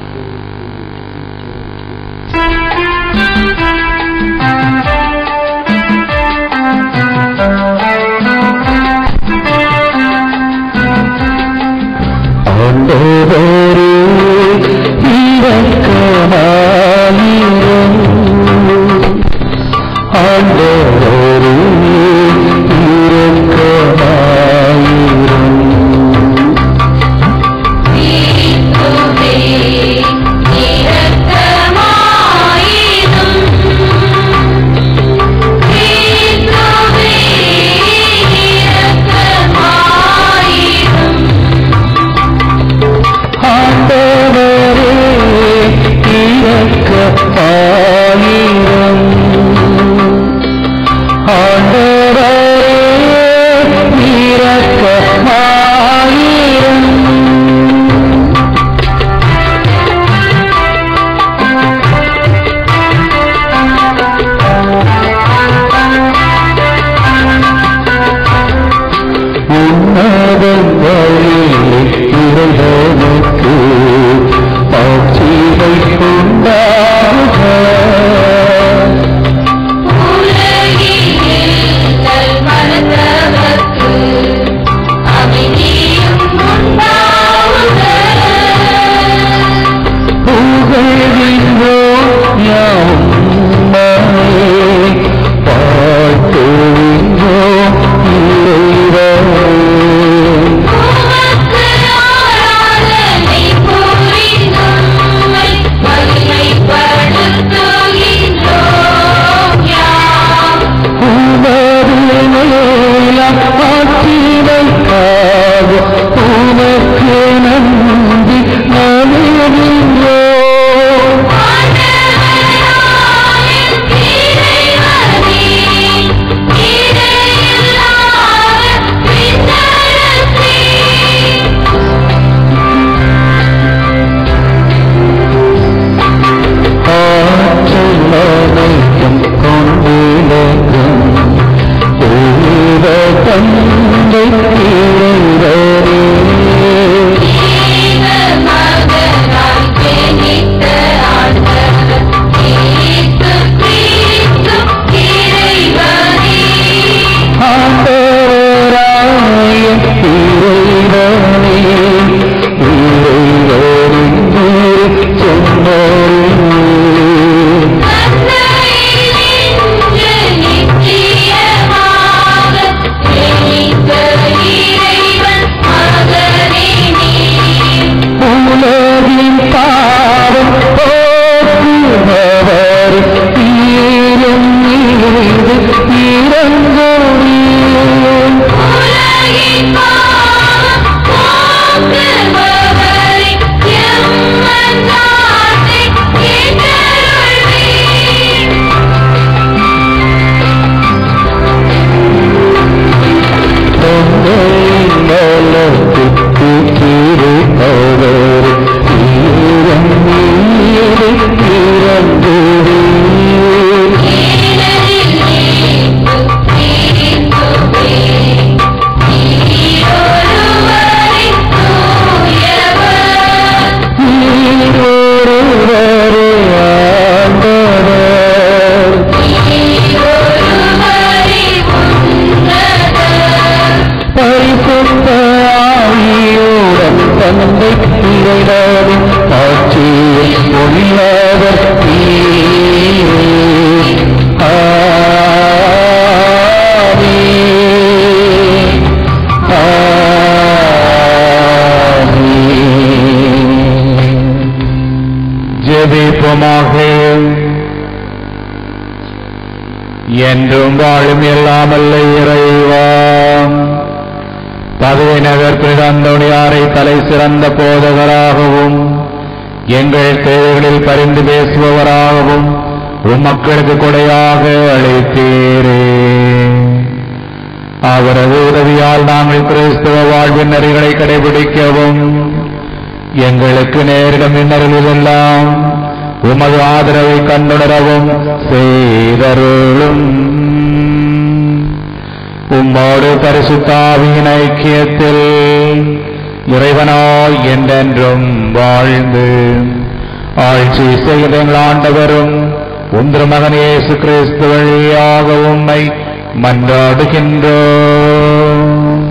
ஆண்டவரே இரக்கமாயிரும் ஆண்டவரே இரக்கமாயிரும் ஆண்டவரே இரக்கமாயிரும் ஆண்டவரே இரக்கமாயிரும் உன்னதங்களிலே இறைவனுக்கு ஆட்சியை கொண்டாடுக புகழ்கின்றோம் யாவும்மையே வாழ்த்துகின்றோம் இறைவனே உணர்வினையிலம் ஆட்சிமைக்காக உனக்கு நன்றி நலிகின்றோம் ஆற்றலனைக்கும் கொண்டிலக்கும் உயிர தந்தை இறைவரே ஆண்டவராய இறைவனே இறைவனே சொன்னரே உலகின் பாவம் போக்குபவர் தீரும் மீது இறங்குவீர் உலகின் பாவம் போக்குபவரே, எம் ஒருவரே ஆண்டவர் பரிசுத்த ஆவியோடன் தந்தை இறைவனின் ஆட்சியில் உள்ளவர் நீரே. ஆமென். ஆமென். ஜெபிப்போமாக என்றும் வாழும் எல்லாமல்ல இறைவா பதவி நகர் பிரதந்தோணியாரை தலை சிறந்த போதகராகவும் எங்கள் தேவைகளில் பரிந்து பேசுபவராகவும் உம் மக்களுக்கு கொடையாக அழைத்தீரே அவரது உதவியால் நாங்கள் கிறிஸ்தவ வாழ்வின் நெறிகளை கடைபிடிக்கவும் எங்களுக்கு நேரிடும் இன்னல்களெல்லாம் உமது ஆதரவை கண்டுணரவும் செய்தருளும் உம்மோடு பரிசுத்தாவியின் ஐக்கியத்தில் இறைவனாய் என்றென்றும் வாழ்ந்து ஆட்சி செய்த எங்கள் ஆண்டவரும் உந்திர மகன் இயேசு கிறிஸ்து வழியாக உம்மை மன்றாடுகின்றோம்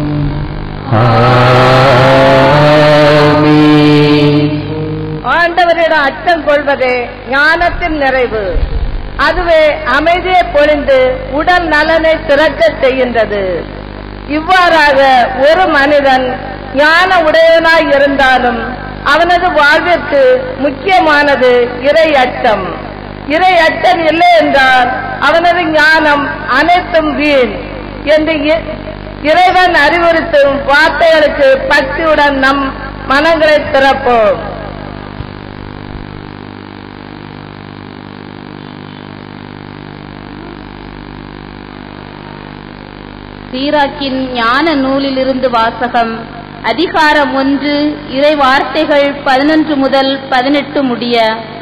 ஆண்டவரிடம் அச்சம் கொள்வதே ஞானத்தின் நிறைவு அதுவே அமைதியை பொழிந்து உடல் நலனை சிறக்கச் செய்கின்றது இவ்வாறாக ஒரு மனிதன் ஞான உடையவனாய் இருந்தாலும் அவனது வாழ்விற்கு முக்கியமானது இறை அச்சம் இறை அச்சம் இல்லை என்றால் அவனது ஞானம் அனைத்தும் வீண் என்று இ- இறைவன் அறிவுறுத்தும் வார்த்தைகளுக்கு பக்தியுடன் நம் மனங்களை திறப்போம் சீராக்கின் ஞான நூலிலிருந்து வாசகம் அதிகாரம் ஒன்று இறை வார்த்தைகள் பதினொன்று முதல் பதினெட்டு முடிய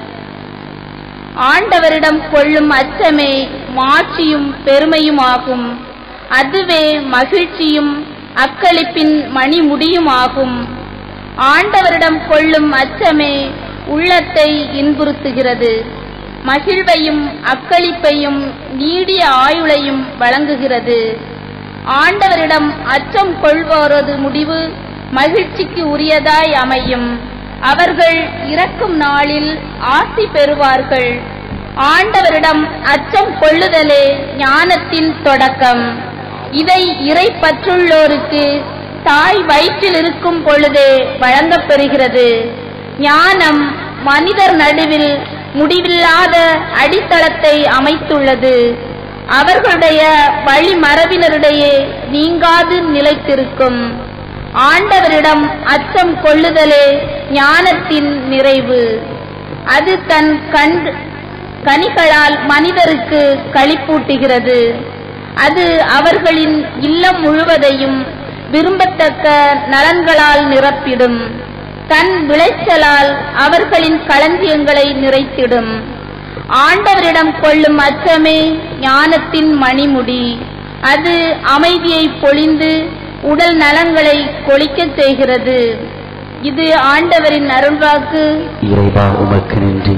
ஆண்டவரிடம் கொள்ளும் அச்சமே மாட்சியும் பெருமையுமாகும் அதுவே மகிழ்ச்சியும் அக்களிப்பின் மணிமுடியுமாகும் ஆண்டவரிடம் கொள்ளும் அச்சமே உள்ளத்தை இன்புறுத்துகிறது மகிழ்வையும் அக்களிப்பையும் நீடிய ஆயுளையும் வழங்குகிறது ஆண்டவரிடம் அச்சம் கொள்வோரது முடிவு மகிழ்ச்சிக்கு உரியதாய் அமையும் அவர்கள் இறக்கும் நாளில் ஆசி பெறுவார்கள் ஆண்டவரிடம் அச்சம் கொள்ளுதலே ஞானத்தின் தொடக்கம் இதை இறை பற்றுள்ளோருக்கு தாய் வயிற்றில் இருக்கும் பொழுதே வழங்கப் பெறுகிறது ஞானம் மனிதர் நடுவில் முடிவில்லாத அடித்தளத்தை அமைத்துள்ளது அவர்களுடைய வழிமரபினரிடையே நீங்காது நிலைத்திருக்கும் ஆண்டவரிடம் அச்சம் கொள்ளுதலே ஞானத்தின் நிறைவு அது தன் கண் கனிகளால் மனிதருக்கு களிப்பூட்டுகிறது அது அவர்களின் இல்லம் முழுவதையும் விரும்பத்தக்க நலன்களால் நிரப்பிடும் தன் விளைச்சலால் அவர்களின் களஞ்சியங்களை நிறைத்திடும் ஆண்டவரிடம் கொள்ளும் அச்சமே ஞானத்தின் மணிமுடி அது அமைதியை பொழிந்து உடல் நலங்களை கொளிக்கச் செய்கிறது இது ஆண்டவரின் அருள்வாக்கு இறைவா உமக்கு நன்றி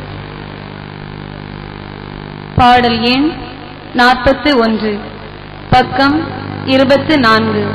பாடல் எண் நாற்பத்து ஒன்று பக்கம் இருபத்து நான்கு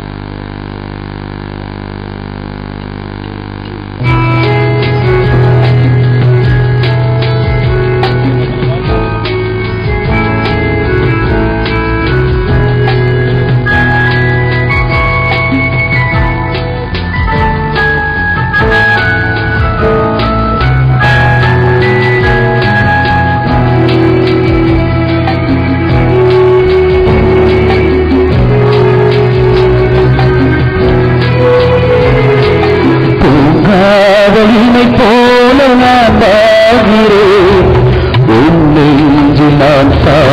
பூங்காவலினை போல நான் வாழ்கிறேன் உன் நெஞ்சில் நான்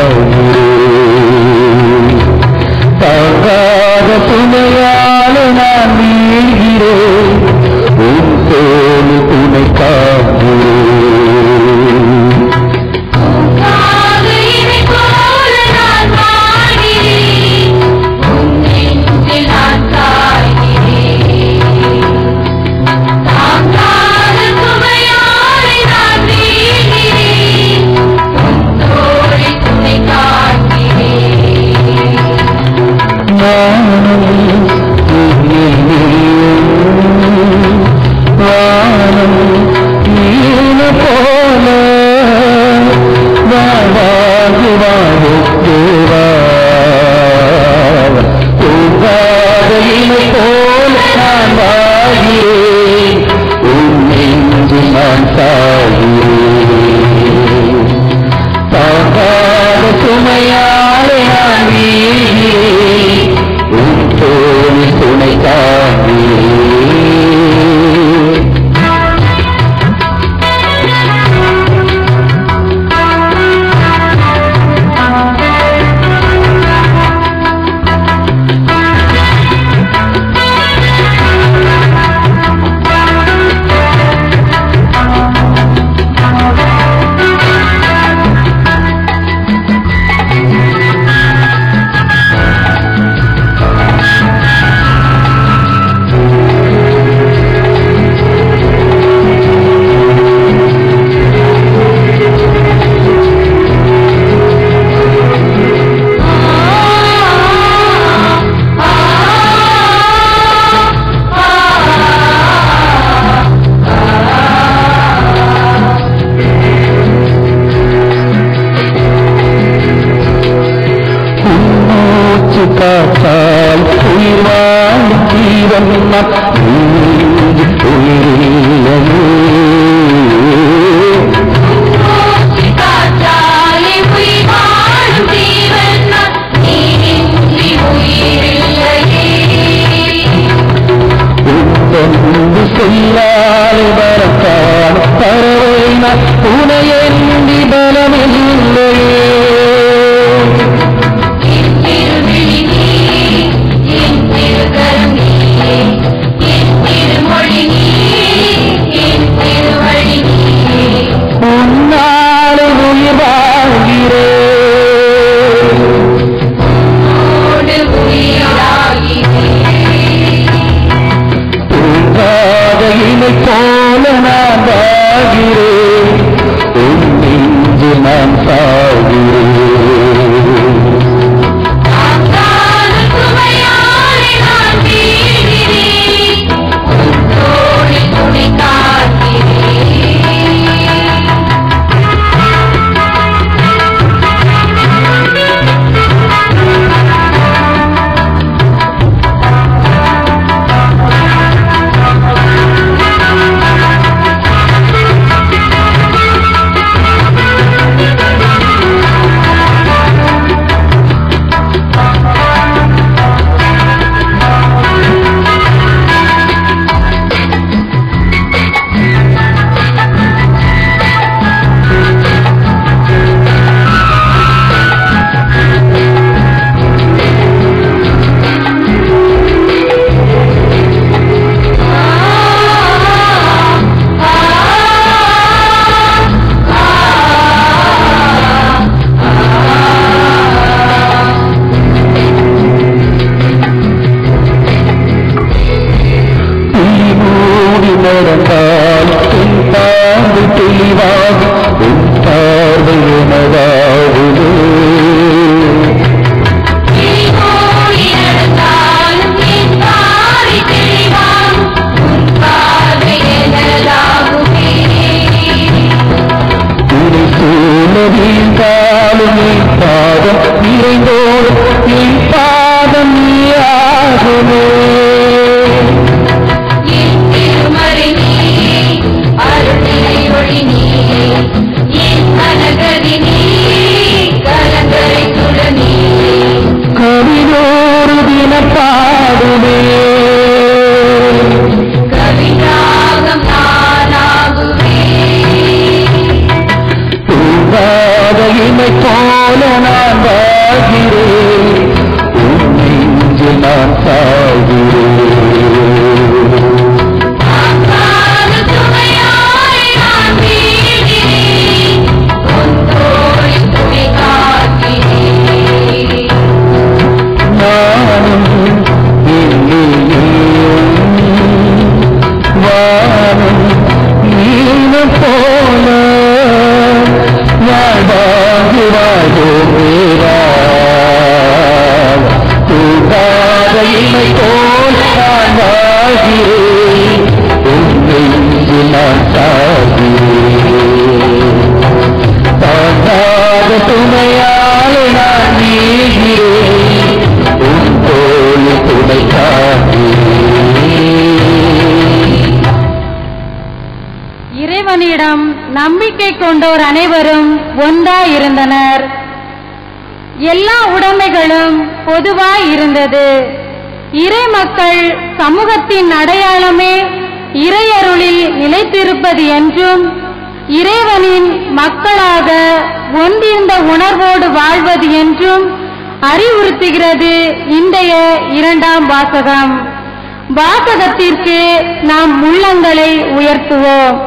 சாகிறேன் தாங்காத துணையால நான் வீழ்கிறேன் உன் தோல் துணை காக்கிறேன் தாங்காத சுமை துணையன்றி பலமில்லையே உன்னாலே உயிர் வாழ்கிறேன் தூங்காத இமை போல நான் வாழ்கிறேன் உன் நெஞ்சு நான் சாகிறேன் துளி மூடி நடந்தால் உன் பார்வை தெளிவாக உன் பார்வை எனதாகுது உன்னை சூழ வீழ்ந்தாலும் என் பாதம் நிறைந்தோடும் என் பாதம் நீயாகுமே கவினோரு தின பாடுமே தூங்காத இமை போல நான் வாழ்கிறேன் உன் நெஞ்சு நான் சாகிறேன் நானும் எங்கேயும் வானும் நீனும் போல வாழ்வாகி வாழ்வோரா தூங்காத இமை போல் நான் வாழ்கிறேன் உன்னை இங்கு நான் சாகிறேன் தாங்காத துணையாலே நான் நீகிறேன் உன் தோல் துணை காக்கிறேன் இறைவனிடம் நம்பிக்கை கொண்டோர் அனைவரும் ஒன்றாயிருந்தனர் எல்லா உடைமைகளும் பொதுவாய் இருந்தது இறை மக்கள் சமூகத்தின் அடையாளமே இறையருளில் நிலைத்திருப்பது என்றும் இறைவனின் மக்களாக ஒன்றிருந்த உணர்வோடு வாழ்வது என்றும் அறிவுறுத்துகிறது இன்றைய இரண்டாம் வாசகம் வாசகத்திற்கு நாம் உள்ளங்களை உயர்த்துவோம்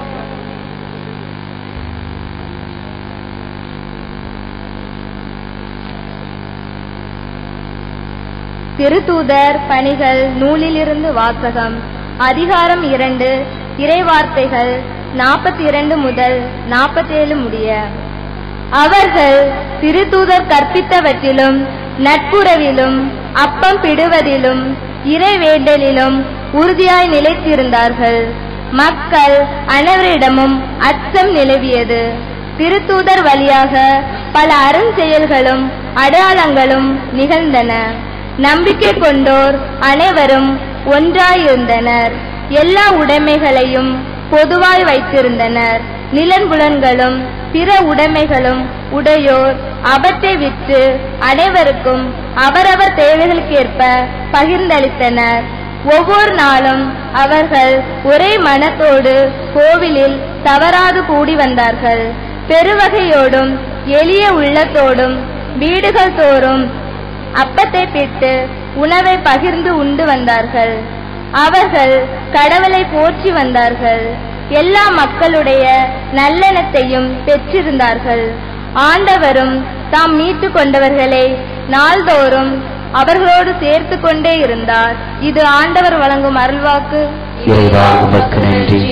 திருத்தூதர் பணிகள் நூலிலிருந்து வாசகம் அதிகாரம் இரண்டு இறைவார்த்தைகள் நாற்பத்தி இரண்டு முதல் நாற்பத்தேழு முடிய அவர்கள் திருத்தூதர் கற்பித்தவற்றிலும் நட்புறவிலும் அப்பம் பிடுவதிலும் இறைவேண்டலிலும் உறுதியாய் நிலைத்திருந்தார்கள் மக்கள் அனைவரிடமும் அச்சம் நிலவியது திருத்தூதர் வழியாக பல அருஞ்செயல்களும் அடையாளங்களும் நிகழ்ந்தன நம்பிக்கை கொண்டோர் அனைவரும் ஒன்றாயிருந்தனர் எல்லா உடைமைகளையும் பொதுவாய் வைத்திருந்தனர் நிலன்புலன்களும் பிற உடைமைகளும் உடையோர் அவற்றை விற்று அனைவருக்கும் அவரவர் தேவைகளுக்கேற்ப பகிர்ந்தளித்தனர் ஒவ்வொரு நாளும் அவர்கள் ஒரே மனத்தோடு கோவிலில் தவறாது கூடி வந்தார்கள் பெருவகையோடும் எளிய உள்ளத்தோடும் வீடுகள் தோறும் அப்பத்தை பிட்டு உணவை பகிர்ந்து உண்டு வந்தார்கள் அவர்கள் கடவுளை போற்றி வந்தார்கள் எல்லா மக்களுடைய நல்லெண்ணத்தையும் பெற்றிருந்தார்கள் ஆண்டவரும் தாம் மீட்டு கொண்டவர்களை நாள்தோறும் அவர்களோடு சேர்த்து கொண்டே இருந்தார் இது ஆண்டவர் வழங்கும் அருள்வாக்கு இறைவா உமக்கு நன்றி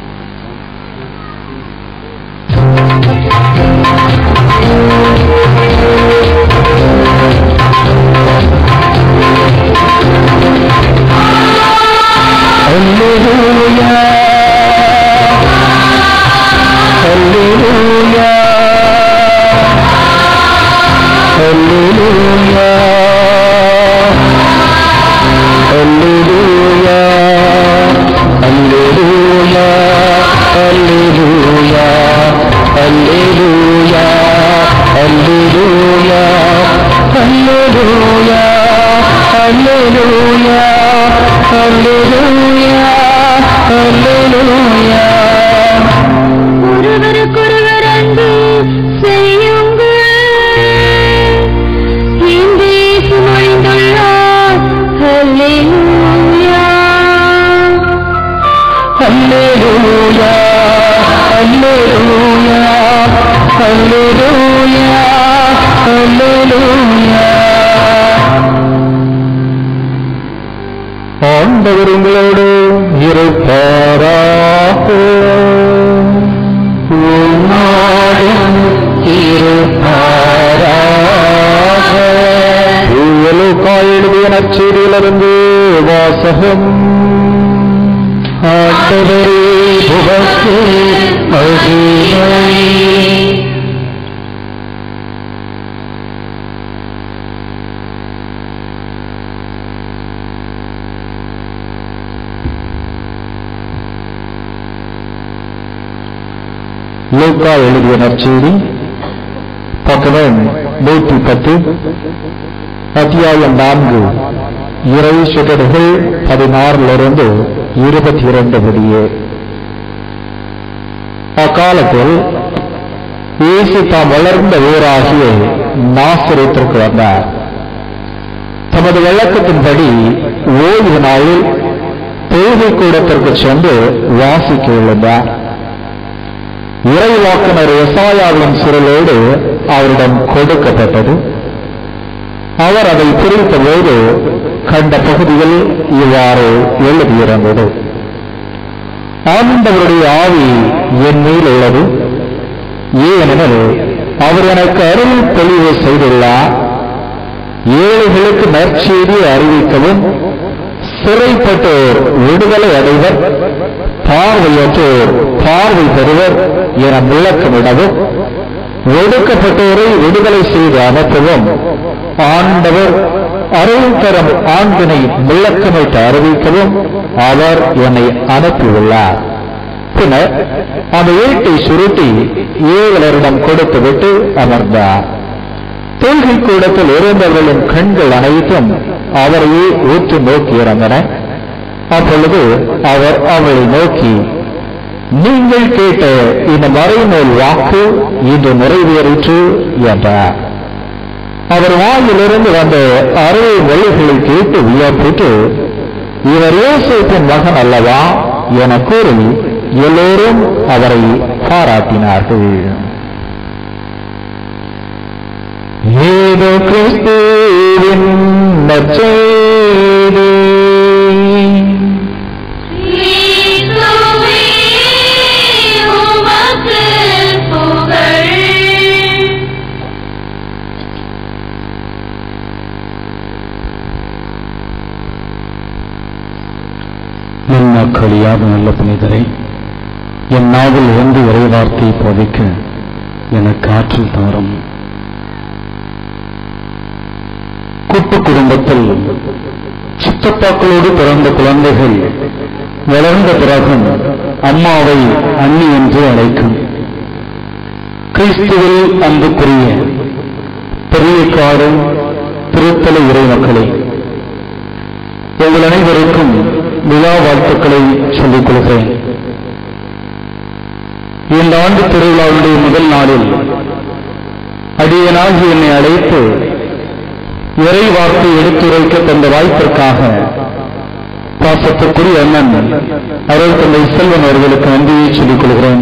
Hallelujah. Hallelujah. Hallelujah. Hallelujah. Hallelujah. Hallelujah. Hallelujah. Hallelujah. Hallelujah. Hallelujah. Hallelujah. Hallelujah. ஒருவருக்கொருவர் அன்பு செய்யுங்கள் இந்தேசு மொழிந்துள்ளார் ஹல்லேலூயா Hallelujah. Hallelujah. Hallelujah. Hallelujah. ஆண்டவர் உங்களோடு இருப்பாராக உன்னாடும் இருப்பாராக உங்களுக்கா எழுதிய நச்செய்தியிலிருந்து வாசகம் ஆண்டவரே உமக்கு மகிமை லூக்கா எழுதிய நற்செய்தி பக்கவன் நூற்றி பத்து அத்தியாயம் நான்கு இறை சுடர்கள் பதினாறிலிருந்து இருபத்தி இரண்டு முடியே அக்காலத்தில் இயேசு தாம் வளர்ந்த ஊராகிய நாசரேத்திற்கு வந்தார் தமது வழக்கத்தின்படி ஓய்வு நாளில் தொழுகை கூடத்திற்கு சென்று வாசிக்க எழுந்தார் இறைவாக்குனர் எசாயாவின் சுருளோடு அவரிடம் கொடுக்கப்பட்டது அவர் அதை பிரித்தபோது கண்ட பகுதியில் இவ்வாறு எழுதியிருந்தது ஆண்டவருடைய ஆவி என் மேல் உள்ளது ஏனெனில் அவர் எனக்கு அருள் தெளிவு செய்துள்ளார் ஏழைகளுக்கு நற்செய்தி அறிவிக்கவும் சிறைப்பட்டோர் விடுதலை அடைவர் பார்வையற்றோர் பார்வை பெறுவர் என விளக்கமிடவும் ஒடுக்கப்பட்டோரை விடுதலை செய்து அனுப்பவும் ஆண்டவர் அருள் தரும் ஆண்டினை விளக்கமிட்டு அறிவிக்கவும் அவர் என்னை அனுப்பியுள்ளார் பின்னர் அந்த ஏட்டை சுருட்டி ஏழரிடம் கொடுத்துவிட்டு அமர்ந்தார் தொழுகை கூடத்தில் இருந்தவர்களின் கண்கள் அனைத்தும் அவரையே ஊற்று நோக்கி இறந்தன அப்பொழுது அவர் அவளை நோக்கி நீங்கள் கேட்ட இந்த மறைநூல் வாக்கு இன்று நிறைவேறிற்று என்றார் அவர் வாயிலிருந்து வந்த அறுவை மொழிகளை கேட்டு வியப்பிட்டு இவர் யோசிப்பின் மகன் அல்லவா என கூறி எல்லோரும் அவரை பாராட்டினார்கள் ஏதோ கிறிஸ்துவின் நற்செய்தி கிறிஸ்துவே உமக்கு புகழ் நன்னாக்களியாக நல்ல புனிதரை என் நாவில் இருந்து இறைவார்த்தை போதிக்க எனக்கு ஆற்றல் தாரும் கூட்டு குடும்பத்தில் சித்தப்பாக்களோடு பிறந்த குழந்தைகள் வளர்ந்த பிறகும் அம்மாவை அண்ணி என்று அழைக்கும் கிறிஸ்துவில் அன்புக்குரிய பெரிய காடும் திருத்தல இறை மக்களே உங்கள் அனைவருக்கும் விழா வாழ்த்துக்களை சொல்லிக் கொள்கிறேன் இந்த ஆண்டு திருவிழாவுடைய முதல் நாளில் அடியனாகி என்னை அழைத்து இறை வார்த்தை எடுத்துரைக்க தந்த வாய்ப்பிற்காக பாசத்துக்குரிய அண்ணன் அருள் தந்தை செல்வன் அவர்களுக்கு நன்றியை சொல்லிக் கொள்கிறேன்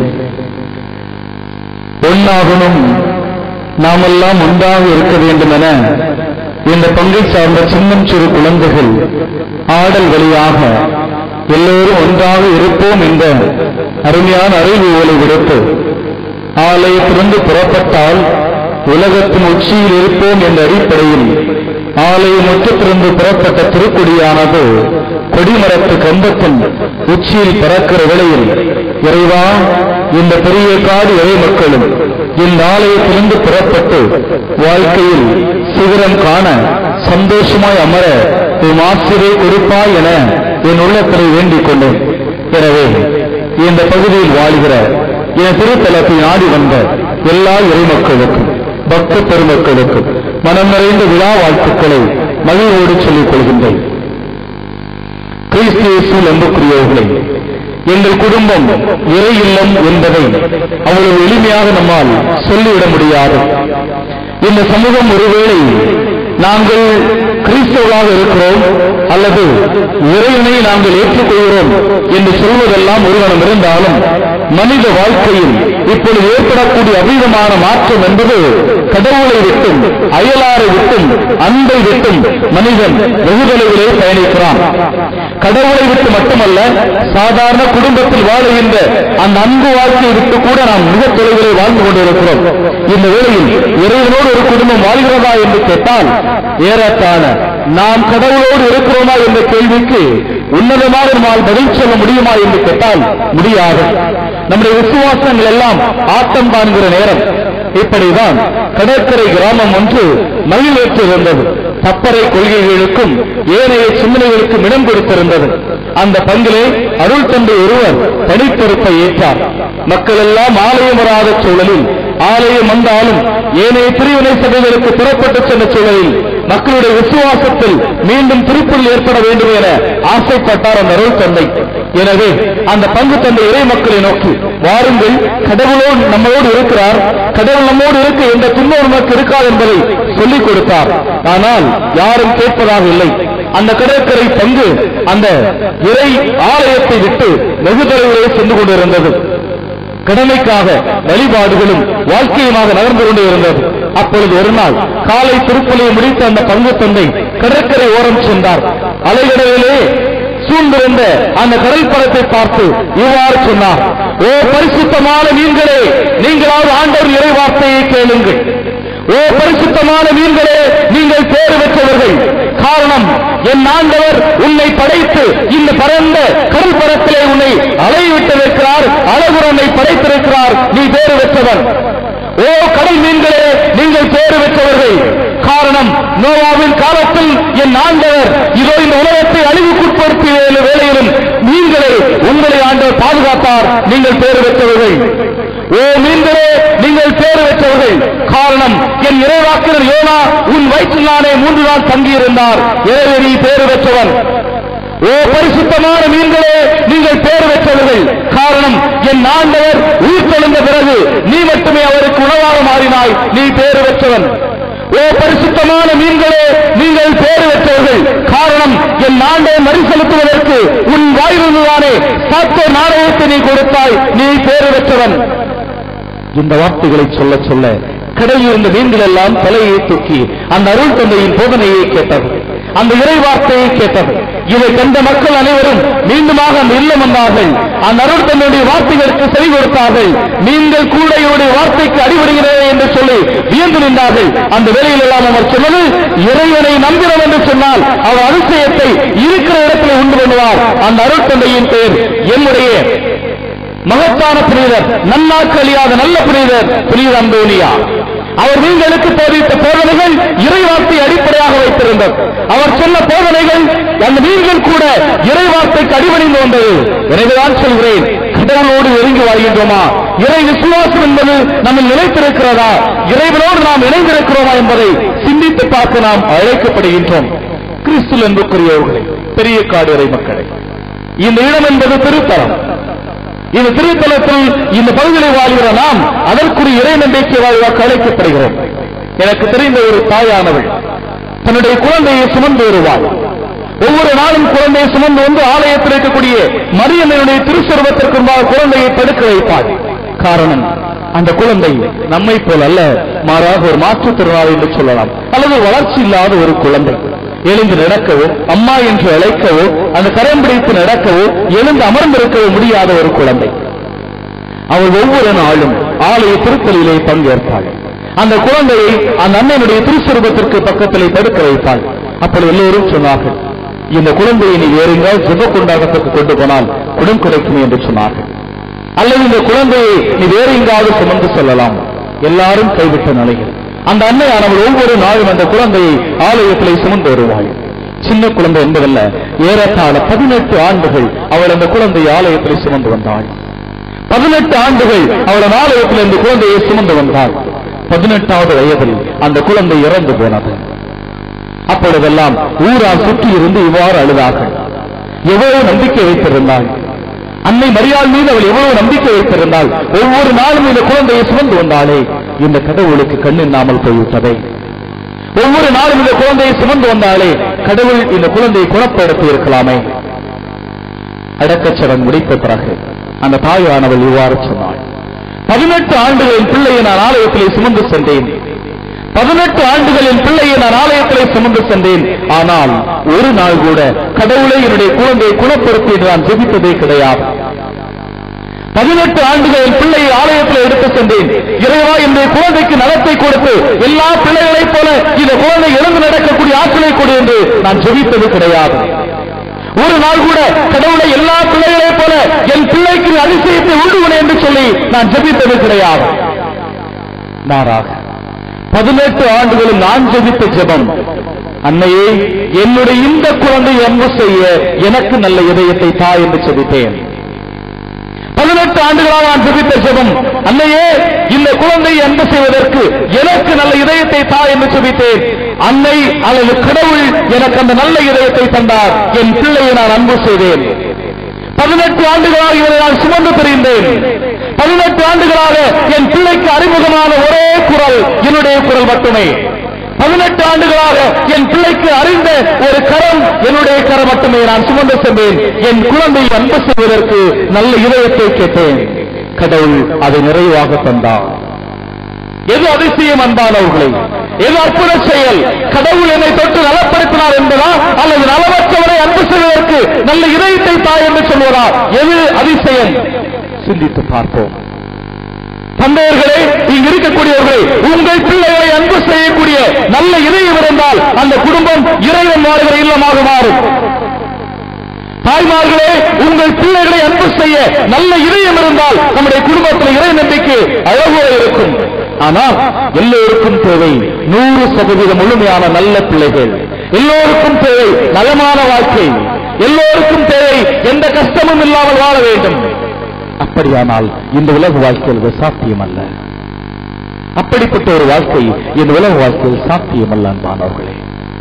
ஒன்னாகணும் நாமெல்லாம் ஒன்றாக இருக்க வேண்டும் என இந்த பங்கை சார்ந்த சின்னம் சிறு குழந்தைகள் ஆடல் வழியாக எல்லோரும் ஒன்றாக இருப்போம் என்ற அருமையான அறிவுகளை விடுத்து ஆலயத்திலிருந்து புறப்பட்டால் உலகத்தின் உச்சியில் இருப்போம் என்ற அடிப்படையில் ஆலய முற்றத்திலிருந்து புறப்பட்ட திருக்கொடியானது கொடிமரத்து கம்பத்தின் உச்சியில் பறக்கிற வேளையில் இறைவா இந்த பெரிய காடு இறை மக்களும் இந்த ஆலயத்திலிருந்து புறப்பட்டு வாழ்க்கையில் சிகரம் காண சந்தோஷமாய் அமர உம் ஆசிரியை கொடுப்பாய் என என் உள்ளத்தினை வேண்டிக் கொண்டேன் எனவே இந்த பகுதியில் வாழ்கிற என் திருத்தலத்தை நாடி வந்த எல்லா இறைமக்களுக்கும் பக்த பெருமக்களுக்கும் மனம் நிறைந்த விழா வாழ்த்துக்களை மகிழ்வோடு சொல்லிக் கொள்கின்றேன் கிறிஸ்து இயேசுவில் அன்புக்குரியவர்களே எங்கள் குடும்பம் இறை இல்லம் என்பதை அவ்வளவு எளிமையாக நம்மால் சொல்லிவிட முடியாது இந்த சமூகம் ஒருவேளை நாங்கள் கிறிஸ்தவர்களாக இருக்கிறோம் அல்லது இறைவனை நாங்கள் ஏற்றுக்கொள்கிறோம் என்று சொல்வதெல்லாம் ஒருவனம் இருந்தாலும் மனித வாழ்க்கையில் இப்பொழுது ஏற்படக்கூடிய அதீதமான மாற்றம் என்பது கடவுளை விட்டும் அயலாரை விட்டும் அன்பை விட்டும் மனிதன் வெகு தொலைவிலே பயணிக்கிறான் கடவுளை விட்டு மட்டுமல்ல சாதாரண குடும்பத்தில் வாழுகின்ற அந்த அன்பு வாழ்க்கையை விட்டு கூட நாம் மிக தொலைவிலே வாழ்ந்து கொண்டிருக்கிறோம் இந்த வேளையில் இறைவனோடு ஒரு குடும்பம் வாழ்கிறதா என்று கேட்டால் ஏறத்தாழ நாம் கடவுளோடு இருக்கிறோமா என்ற கேள்விக்கு உன்னதமாக நம்மால் பதில் சொல்ல முடியுமா என்று கேட்டால் முடியாது நம்முடைய விசுவாசங்கள் எல்லாம் ஆட்டம் காண்கிற நேரம் இப்படிதான் கடற்கரை கிராமம் ஒன்று மகிழ்வேற்று இருந்தது தப்பறை கொள்கைகளுக்கும் ஏனைய சிந்தனைகளுக்கும் இடம் கொடுத்திருந்தது அந்த பங்கிலே அருள் தந்தை ஒருவர் தனிப்பொறுப்பை ஏற்றார் மக்கள் எல்லாம் ஆலயம் வராத சூழலில் ஆலயம் வந்தாலும் ஏனைய பிரிவினை சபைகளுக்கு புறப்பட்டு சென்ற சூழலில் மக்களுடைய விசுவாசத்தில் மீண்டும் திருப்பல் ஏற்பட வேண்டும் என ஆசைப்பட்டார் அந்த அருள் தந்தை எனவே அந்த பங்கு தந்தை இறை மக்களை நோக்கி வாருங்கள் கடவுளோடு நம்மோடு இருக்கிறார் கடவுள் நம்மோடு இருக்க எந்த துன்பம் நமக்கு இருக்காது என்பதை சொல்லிக் கொடுத்தார் ஆனால் யாரும் கேட்பதாக இல்லை அந்த கடற்கரை பங்கு அந்த இறை ஆலயத்தை விட்டு வெகு தொலைவிலே சென்று கொண்டிருந்தது கடமைக்காக வழிபாடுகளும் வாழ்க்கையுமாக நகர்ந்து கொண்டே இருந்தது அப்பொழுது ஒரு நாள் காலை திருப்பலியை முடித்த அந்த பங்கு தந்தை கடற்கரை ஓரம் சென்றார் அலைகடலிலே சூழ்ந்திருந்த அந்த கடல் படத்தை பார்த்து இவ்வாறு சொன்னார் ஓ பரிசுத்தமான மீன்களே நீங்களாவது ஆண்டவர் இறை வார்த்தையை கேளுங்கள் ஓ பரிசுத்தமான மீன்களே நீங்கள் பேறு பெற்றவர்கள் காரணம் என் ஆண்டவர் உன்னை படைத்து இந்த பரந்த கடல் பரத்திலே உன்னை அலைவிட்டிருக்கிறார் அழகுர் உன்னை படைத்திருக்கிறார் நீ பேறு பெற்றவன் ஓ கடல் மீன்களே நீங்கள் பேறு பெற்றவர்கள் காரணம் நோவாவின் காலத்தில் என் ஆண்டவர் இதோ இந்த உலகத்தை அழிவுக்குட்படுத்திய வேளையிலும் நீங்களே உங்களை ஆண்டவர் பாதுகாத்தார் நீங்கள் பேறு பெற்றவர்கள் ஓ மீன்களே நீங்கள் பேறு பெற்றவர்கள் காரணம் என் இறைவாக்கினர் யோனா உன் வயிற்றில் நானே மூன்று நாள் தங்கியிருந்தார் எனவே நீ பேறு பெற்றவன் ஓ பரிசுத்தமான மீன்களே நீங்கள் பேர் பெற்றவர்கள் காரணம் என் ஆண்டவர் உயிர் தெழுந்த பிறகு நீ மட்டுமே அவருக்கு உணவாக மாறினாய் நீ பேர் பெற்றவன் ஓ பரிசுத்தமான மீன்களே நீங்கள் பேர் பெற்றவர்கள் காரணம் என் ஆண்டவர் மறி செலுத்துவதற்கு உன் வாயிலிருந்துதானே சாத்தோ நாணயத்தை நீ கொடுத்தாய் நீ பேர் பெற்றவன் இந்த வார்த்தைகளை சொல்ல சொல்ல கடலில் இருந்த மீன்கள் எல்லாம் தலையை தூக்கி அந்த அருள் தந்தையின் போதனையை கேட்டது அந்த இறை வார்த்தையை கேட்டது இதை கண்ட மக்கள் அனைவரும் மீண்டுமாக அந்த இல்லம் வந்தார்கள் அந்த அருள் தந்தையுடைய வார்த்தைகளுக்கு செவி கொடுத்தார்கள் மீன்கள் கூட இவருடைய வார்த்தைக்கு அடிபடுகிறது என்று சொல்லி வியந்து நின்றார்கள் அந்த வேலையில் எல்லாம் அவர் சொன்னது இறைவனை நம்பினோம் என்று சொன்னால் அவர் அதிசயத்தை இருக்கிற இடத்தில் உண்டு பண்ணுவார் அந்த அருள் தந்தையின் பெயர் என்னுடைய மகத்தான புனிதர் நன்னாக்கு அழியாத நல்ல புனிதர் புனித அந்தோனியா அவர் நீங்களுக்கு போதித்த போதனைகள் இறைவார்த்தை அடிப்படையாக வைத்திருந்தது அவர் சொன்ன போதனைகள் அந்த நீங்கள் கூட இறைவார்த்தைக்கு அடிபணிந்து வந்தது எனவேதான் சொல்கிறேன் கடவுளோடு நெருங்கி வாழ்கின்றோமா இறை விசுவாசம் என்பது நம்ம நிலைத்திருக்கிறதா இறைவனோடு நாம் இணைந்திருக்கிறோமா என்பதை சிந்தித்து பார்க்க நாம் அழைக்கப்படுகின்றோம் கிறிஸ்துல் அன்புக்குரியவர்களே பெரிய காடுவரை மக்களே இந்த இடம் என்பது திருத்தலம் இந்த திருத்தலத்தில் இந்த பகுதியில் வாழ்கிற நாம் அதற்குரிய இறை நம்பிக்கை வாழ்வாக்க அழைக்கப்படுகிறோம் எனக்கு தெரிந்த ஒரு தாயானவள் தன்னுடைய குழந்தையை சுமந்து வருவாள் ஒவ்வொரு நாளும் குழந்தையை சுமந்து வந்து ஆலயத்தில் இருக்கக்கூடிய மரியம்மனுடைய திருச்சர்வத்திற்கு முன்பாக குழந்தையை படுக்க வைப்பாள் காரணம் அந்த குழந்தை நம்மை போல் அல்ல மாறாக ஒரு மாற்றுத்திறனாளி என்று சொல்லலாம் அல்லது வளர்ச்சி இல்லாத ஒரு குழந்தை எழுந்து நடக்கவோ அம்மா என்று அழைக்கவோ அந்த கரம் பிடித்து நடக்கவோ எழுந்து அமர்ந்திருக்கவோ முடியாத ஒரு குழந்தை அவள் ஒவ்வொரு நாளும் ஆலய திருத்தலிலே பங்கேற்பாள் அந்த குழந்தையை அந்த அண்ணனுடைய திருச்சுரூபத்திற்கு பக்கத்திலே படுக்க வைப்பாள் அப்படி எல்லோரும் சொன்னார்கள் இந்த குழந்தையை நீ வேறுங்கால் ஜெப கொண்டாட்டத்துக்கு கொண்டு போனால் குடம் கிடைக்குமே என்று சொன்னார்கள் அல்லது இந்த குழந்தையை நீ வேறு எங்காவது சுமந்து செல்லலாம் எல்லாரும் கைவிட்ட நிலையில் அந்த அன்னையானவள் ஒவ்வொரு நாளும் அந்த குழந்தையை ஆலயத்திலே சுமந்து வருவாள் சின்ன குழந்தை என்பதல்ல ஏறத்தாழ பதினெட்டு ஆண்டுகள் அவள் அந்த குழந்தையை ஆலயத்திலே சுமந்து வந்தாள் பதினெட்டு ஆண்டுகள் அவள் ஆலயத்தில் இந்த குழந்தையை சுமந்து வந்தாள் பதினெட்டாவது வயதில் அந்த குழந்தை இறந்து போனது அப்பொழுதெல்லாம் ஊரார் சுற்றி இருந்து இவ்வாறு அழுதார்கள் எவ்வளவு நம்பிக்கை வைத்திருந்தாள் அன்னை மரியாள் மீது அவள் எவ்வளவு நம்பிக்கை வைத்திருந்தாள் ஒவ்வொரு நாளும் இந்த குழந்தையை சுமந்து வந்தாளே இந்த கடவுளுக்கு கண்ணில்லாமல் போய்விட்டதே ஒவ்வொரு நாளும் இந்த குழந்தையை சுமந்து வந்தாலே கடவுள் இந்த குழந்தையை குணப்படுத்தி இருக்கலாமே அடக்கச்சடன் முடித்த பிறகு அந்த தாயானவள் இவ்வாறு சொன்னாள் பதினெட்டு ஆண்டுகளின் பிள்ளையை நான் ஆலயத்திலே சுமந்து சென்றேன் பதினெட்டு ஆண்டுகளின் பிள்ளையை நான் ஆலயத்திலே சுமந்து சென்றேன் ஆனால் ஒரு நாள் கூட கடவுளை என்னுடைய குழந்தையை குணப்படுத்தி என்று நான் ஜெபித்ததே கிடையாது பதினெட்டு ஆண்டுகளின் பிள்ளையை ஆலயத்தில் எடுத்து சென்றேன் இறைவா என்னுடைய குழந்தைக்கு நலத்தை கொடுத்து எல்லா பிள்ளைகளைப் போல இந்த குழந்தை எழுந்து நடக்கக்கூடிய ஆற்றலை கொடு என்று நான் ஜெபித்தது கிடையாது ஒரு நாள் கூட கடவுளை எல்லா பிள்ளைகளைப் போல என் பிள்ளைக்கு அதிசயத்தை உண்டுவன என்று சொல்லி நான் ஜெபித்தது கிடையாது மாறாக பதினெட்டு ஆண்டுகளும் நான் ஜெபித்த ஜெபம் அன்னையே என்னுடைய இந்த குழந்தை அன்பு செய்ய எனக்கு நல்ல இதயத்தை தா என்று ஜெபித்தேன் பதினெட்டு ஆண்டுகளாக நான் ஜெபித்த ஜெபம் அன்னையே இந்த குழந்தையை அன்பு செய்வதற்கு எனக்கு நல்ல இதயத்தை தா என்று ஜெபித்தேன் அன்னை அல்லது கடவுள் எனக்கு அந்த நல்ல இதயத்தை தந்தார் என் பிள்ளையை நான் அன்பு செய்தேன் பதினெட்டு ஆண்டுகளாக இவரை நான் சுமந்து தெரிந்தேன் பதினெட்டு ஆண்டுகளாக என் பிள்ளைக்கு அறிமுகமான ஒரே குரல் என்னுடைய குரல் மட்டுமே பதினெட்டு ஆண்டுகளாக என் பிள்ளைக்கு அறிந்த ஒரு கரம் என்னுடைய கரம் மட்டுமே நான் சுமந்து சென்றேன் என் குழந்தை அன்பு செய்வதற்கு நல்ல இதயத்தை கேட்டேன் கடவுள் அதை நிறைவாக தந்தார் எது அதிசயம் அன்பானவர்களை எது அற்புத செயல் கடவுள் என்னை தொட்டு நலப்படுத்தினார் என்பதா அல்லது நலமற்றவரை அன்பு செய்வதற்கு நல்ல இதயத்தை தாய் என்று சொல்வதா எது அதிசயம் சிந்தித்து பார்ப்போம் தந்தையர்களே இங்கு இருக்கக்கூடியவர்களே உங்கள் பிள்ளைகளை அன்பு செய்யக்கூடிய நல்ல இதயம் இருந்தால் அந்த குடும்பம் இறைவன் வாழ்கிற இல்லமாக மாறும் தாய்மார்களே உங்கள் பிள்ளைகளை அன்பு செய்ய நல்ல இதயம் இருந்தால் நம்முடைய குடும்பத்தில் இறை நம்பிக்கை அழகோடு இருக்கும் ஆனால் எல்லோருக்கும் தேவை நூறு சதவீதம் முழுமையான நல்ல பிள்ளைகள் எல்லோருக்கும் தேவை நலமான வாழ்க்கை எல்லோருக்கும் தேவை எந்த கஷ்டமும் இல்லாமல் வாழ வேண்டும் அப்படியானால் இந்த உலக வாழ்க்கையில் அது சாத்தியம் அல்ல அப்படிப்பட்ட ஒரு வாழ்க்கை இந்த உலக வாழ்க்கையில் சாத்தியம் அல்ல அன்பானவர்களே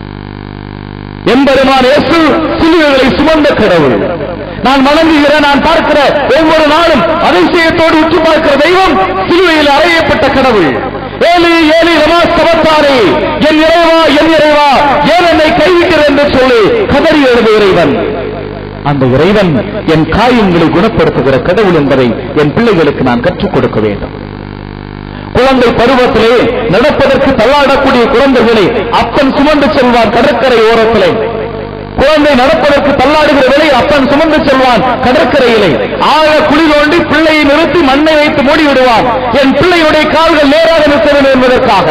எம்பெருமான் இயேசு சிலுவைகளை சுமந்த கடவுள் நான் வணங்குகிற நான் பார்க்கிற ஒவ்வொரு நாளும் அதிசயத்தோடு உற்று பார்க்கிற தெய்வம் சிலுவையில் அறையப்பட்ட கடவுள் ஏலி ஏலி ரமா சபத்தாரே என் இறைவா என் இறைவா ஏன் என்னை கைவிக்கிற என்று சொல்லி கதறி எழுத இறைவன் அந்த இறைவன் என் காயங்களை குணப்படுத்துகிற கடவுள் என்பதை என் பிள்ளைகளுக்கு நான் கற்றுக் கொடுக்க வேண்டும் குழந்தை பருவத்திலே நடப்பதற்கு தள்ளாடக்கூடிய குழந்தைகளை அப்பன் சுமந்து செல்வான் கடற்கரை ஓரத்திலே குழந்தை நடப்பதற்கு தள்ளாடுகிற வேளை அப்பன் சுமந்து செல்வான் கடற்கரையிலே ஆழ குழி தோண்டி பிள்ளையை நிறுத்தி மண்ணை வைத்து மூடி விடுவான் என் பிள்ளையுடைய கால்கள் நேராக நிற்க வேண்டும் என்பதற்காக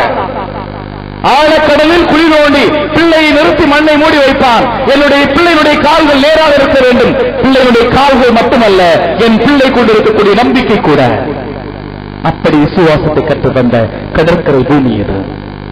ஆழக்கடலில் குழி தோண்டி பிள்ளையை நிறுத்தி மண்ணை மூடி வைப்பான் என்னுடைய பிள்ளையுடைய கால்கள் நேராக இருக்க வேண்டும் பிள்ளையுடைய கால்கள் மட்டுமல்ல என் பிள்ளை கொண்டிருக்கக்கூடிய நம்பிக்கை கூட அப்படி விசுவாசத்தை கற்று தந்த கடற்கரை பூமி இது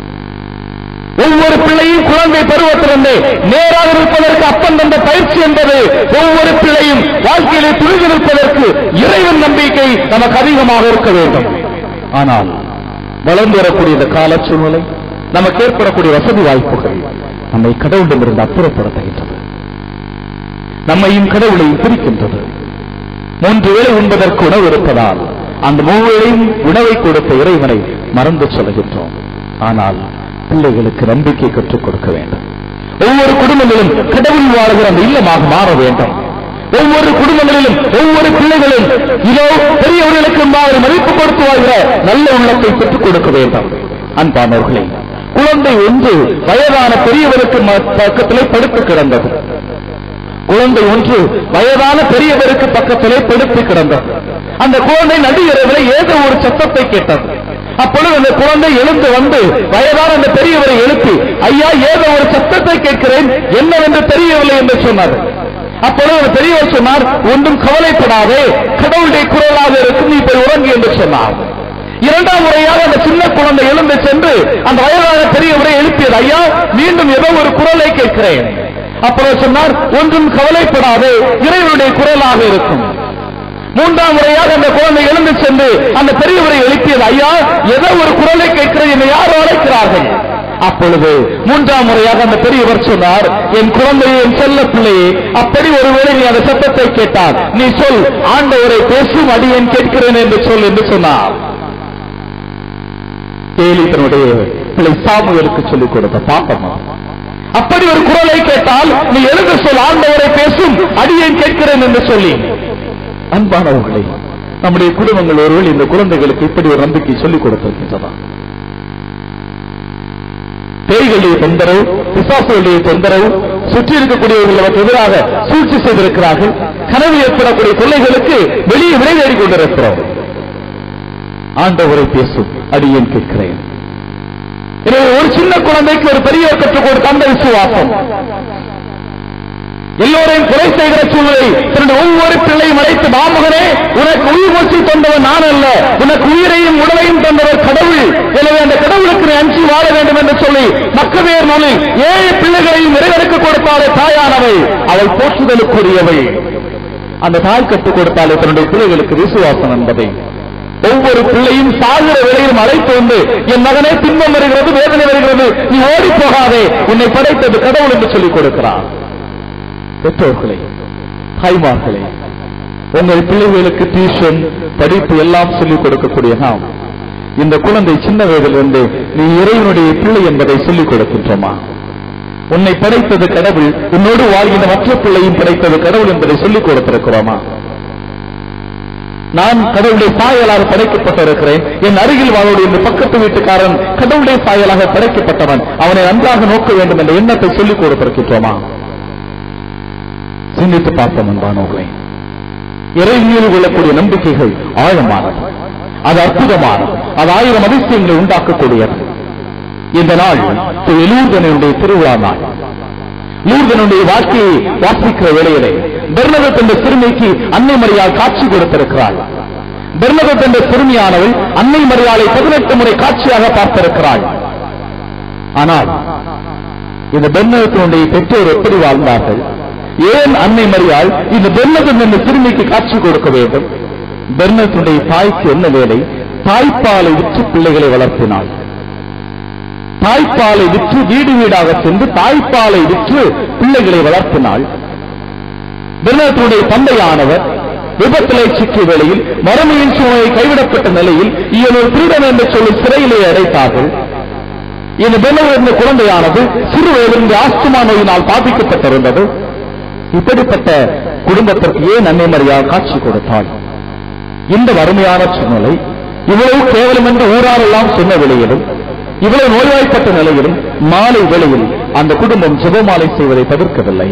ஒவ்வொரு பிள்ளையும் குழந்தை பருவத்திலிருந்து நேராக இருப்பதற்கு அப்பன் தந்த பயிற்சி என்பது ஒவ்வொரு பிள்ளையும் வாழ்க்கையிலே துணிந்து நிற்பதற்கு இறைவன் நம்பிக்கை நமக்கு அதிகமாக இருக்க வேண்டும் ஆனால் வளர்ந்து வரக்கூடிய இந்த கால சூழ்நிலை நமக்கு ஏற்படக்கூடிய வசதி வாய்ப்புகள் நம்மை கடவுளிடமிருந்து அப்புறப்படுத்துகின்றது நம்மையும் கடவுளையும் பிரிக்கின்றது மூன்று வேளை உண்பதற்கு உணவு இருப்பதால் அந்த மூவேளையும் உணவை கொடுத்த இறைவனை மறந்து சொல்கின்றோம் ஆனால் பிள்ளைகளுக்கு நம்பிக்கை கற்றுக் கொடுக்க வேண்டும் ஒவ்வொரு குடும்பங்களிலும் கடவுள் வாழ்கிற அந்த இல்லமாக மாற வேண்டும் ஒவ்வொரு குடும்பங்களிலும் ஒவ்வொரு பிள்ளைகளும் இதோ பெரியவர்களுக்கு மாதிரி மதிப்பு கொடுத்து வாழ்கிற நல்ல உள்ளத்தை பெற்றுக் கொடுக்க வேண்டும் அன்பானவர்களே குழந்தை ஒன்று வயதான பெரியவருக்கு ம- பக்கத்திலே படுத்து கிடந்தது குழந்தை ஒன்று வயதான பெரியவருக்கு பக்கத்திலே படுத்து கிடந்தது அந்த குழந்தை நடுஇரவில் ஏதோ ஒரு சத்தத்தை கேட்டது அப்பொழுது அந்த குழந்தை எழுந்து வந்து வயதான அந்த பெரியவரை எழுப்பி ஐயா ஏதோ ஒரு சத்தத்தை கேட்கிறேன் என்னவென்று தெரியவில்லை என்று சொன்னார் அப்பொழுது அந்த பெரியவர் சொன்னார் ஒன்றும் கவலைப்படாதே கடவுளுடைய குரலாக இருக்கும் நீ போய் உறங்கு என்று சொன்னார் இரண்டாம் முறையாக அந்த சின்ன குழந்தை எழுந்து சென்று அந்த வயதான பெரியவரை எழுப்பியது ஐயா மீண்டும் ஏதோ ஒரு குரலை கேட்கிறேன் அப்பொழுது சொன்னார் ஒன்றும் கவலைப்படாதே இறைவனுடைய குரலாக இருக்கும் மூன்றாம் முறையாக அந்த குழந்தை எழுந்து சென்று அந்த பெரியவரை எழுப்பியது ஐயா ஏதோ ஒரு குரலை கேட்கிறது என்னை யார் அழைக்கிறார்கள் அப்பொழுது மூன்றாம் முறையாக அந்த பெரியவர் சொன்னார் என் குழந்தையை என் செல்ல பிள்ளையே அப்படி ஒருவேளை நீ அந்த சத்தத்தை கேட்டால் நீ சொல் ஆண்டவரை பேசும் அடியேன் கேட்கிறேன் என்று சொல் என்று சொன்னார் ஏலி தன்னுடைய பிள்ளை சாமுவேலுக்கு சொல்லிக் கொடுத்த பாப்பம் அப்படி ஒரு குரலை கேட்டால் நீ எழுந்து சொல் ஆண்டவரை பேசும் அடியேன் கேட்கிறேன் என்று சொல்லி அன்பானவர்களே நம்முடைய குடும்பங்கள் ஒருவேளை இந்த குழந்தைகளுக்கு இப்படி ஒரு நம்பிக்கை சொல்லிக் கொடுத்திருக்கின்றதா பேய்களுடைய தொந்தரவு பிசாசுகளுடைய தொந்தரவு சுற்றி இருக்கக்கூடியவர்கள் அவருக்கு எதிராக சூழ்ச்சி செய்திருக்கிறார்கள் கனவு ஏற்படக்கூடிய தொல்லைகளுக்கு வெளியே விடை தேடிக் கொண்டிருக்கிறோம் ஆண்டவரை பேசும் அடியேன் கேட்கிறேன் எனவே ஒரு சின்ன குழந்தைக்கு ஒரு பெரியவர் கற்றுக் கொடுத்த அந்த விசுவாசம் எல்லோரையும் கொலை செய்கிற சூழ்நிலை தன்னுடைய ஒவ்வொரு பிள்ளையும் அழைத்து மாமகனே உனக்கு உயிர் மூச்சு தந்தவன் நான் அல்ல உனக்கு உயிரையும் உடலையும் தந்தவர் கடவுள் எனவே அந்த கடவுளுக்கு நீ அஞ்சி வாழ வேண்டும் என்று சொல்லி மக்கவேர் நூலில் ஏழு பிள்ளைகளையும் இறைவனுக்கு கொடுத்தாலே தாயானவை அவள் போற்றுதலுக்குரியவை அந்த தாய் கற்றுக் கொடுத்தாலே தன்னுடைய பிள்ளைகளுக்கு விசுவாசம் என்பதை ஒவ்வொரு பிள்ளையும் சாகிற வேளையிலும் அழைத்து வந்து என் மகனே துன்பம் வருகிறது வேதனை வருகிறது நீ ஓடி போகாதே உன்னை படைத்தது கடவுள் என்று சொல்லிக் கொடுக்கிறார் பெற்றோர்களே தாய்மார்களே உங்கள் பிள்ளைகளுக்கு டியூஷன் படிப்பு எல்லாம் சொல்லிக் கொடுக்கக்கூடிய நாம் இந்த குழந்தை சின்ன வயதிலிருந்து நீ இறைவனுடைய பிள்ளை என்பதை சொல்லிக் கொடுக்கின்றோமா உன்னை படைத்தது கடவுள் உன்னோடு வாழ்கின்ற மற்ற பிள்ளையும் படைத்தது கடவுள் என்பதை சொல்லிக் கொடுத்திருக்கிறோமா நான் கடவுளுடைய சாயலாக படைக்கப்பட்டிருக்கிறேன் என் அருகில் வாழக்கூடிய இந்த பக்கத்து வீட்டுக்காரன் கடவுளுடைய சாயலாக படைக்கப்பட்டவன் அவனை நன்றாக நோக்க வேண்டும் என்ற எண்ணத்தை சொல்லிக் கொடுத்திருக்கின்றோமா சிந்தித்து பார்ப்போம் அன்பானவர்களை இறை மீது கொள்ளக்கூடிய நம்பிக்கைகள் ஆழமானது அது அற்புதமானது அது ஆயிரம் அதிசயங்களை உண்டாக்கக்கூடியது இந்த நாள் திரு லூர்தனுடைய திருவிழா நாள் லூர்தனுடைய வாழ்க்கையை வாசிக்கிற வேளையிலே பெர்னகத் என்ற சிறுமிக்கு அன்னை மரியாள் காட்சி கொடுத்திருக்கிறாள் பெர்னகத் என்ற சிறுமியானவள் அன்னை மரியாளை பதினெட்டு முறை காட்சியாக பார்த்திருக்கிறாள் ஆனால் இந்த பெர்னகத்தினுடைய பெற்றோர் எப்படி வாழ்ந்தார்கள் ஏன் அன்னை மரியாள் இந்த பெர்னகத் என்ற சிறுமிக்கு காட்சி கொடுக்க வேண்டும் பெர்னகத்தினுடைய தாய்க்கு என்ன வேலை தாய்ப்பாலை விற்று பிள்ளைகளை வளர்த்தினாள் தாய்ப்பாலை விற்று வீடு வீடாக சென்று தாய்ப்பாலை விற்று பிள்ளைகளை வளர்த்தினாள் பெர்னத்துடைய தந்தையானவர் விபத்திலே சிக்கிய வேளையில் மறுமையின் சூழ்நிலை கைவிடப்பட்ட நிலையில் இவன் ஒரு திருடன் என்று சொல்லி சிறையிலே அடைத்தார்கள் இந்த பெண்ணர் என்ற குழந்தையானது சிறு வயதிலிருந்து ஆஸ்துமா நோயினால் பாதிக்கப்பட்டிருந்தது இப்படிப்பட்ட குடும்பத்திற்கு ஏன் அன்னை மரியாள் காட்சி கொடுத்தாள் இந்த வறுமையான சூழ்நிலை இவ்வளவு கேவலம் என்று ஊராரெல்லாம் சொன்ன வேளையிலும் இவ்வளவு நோய்வாய்ப்பட்ட நிலையிலும் மாலை வேளையில் அந்த குடும்பம் ஜெபமாலை செய்வதை தவிர்க்கவில்லை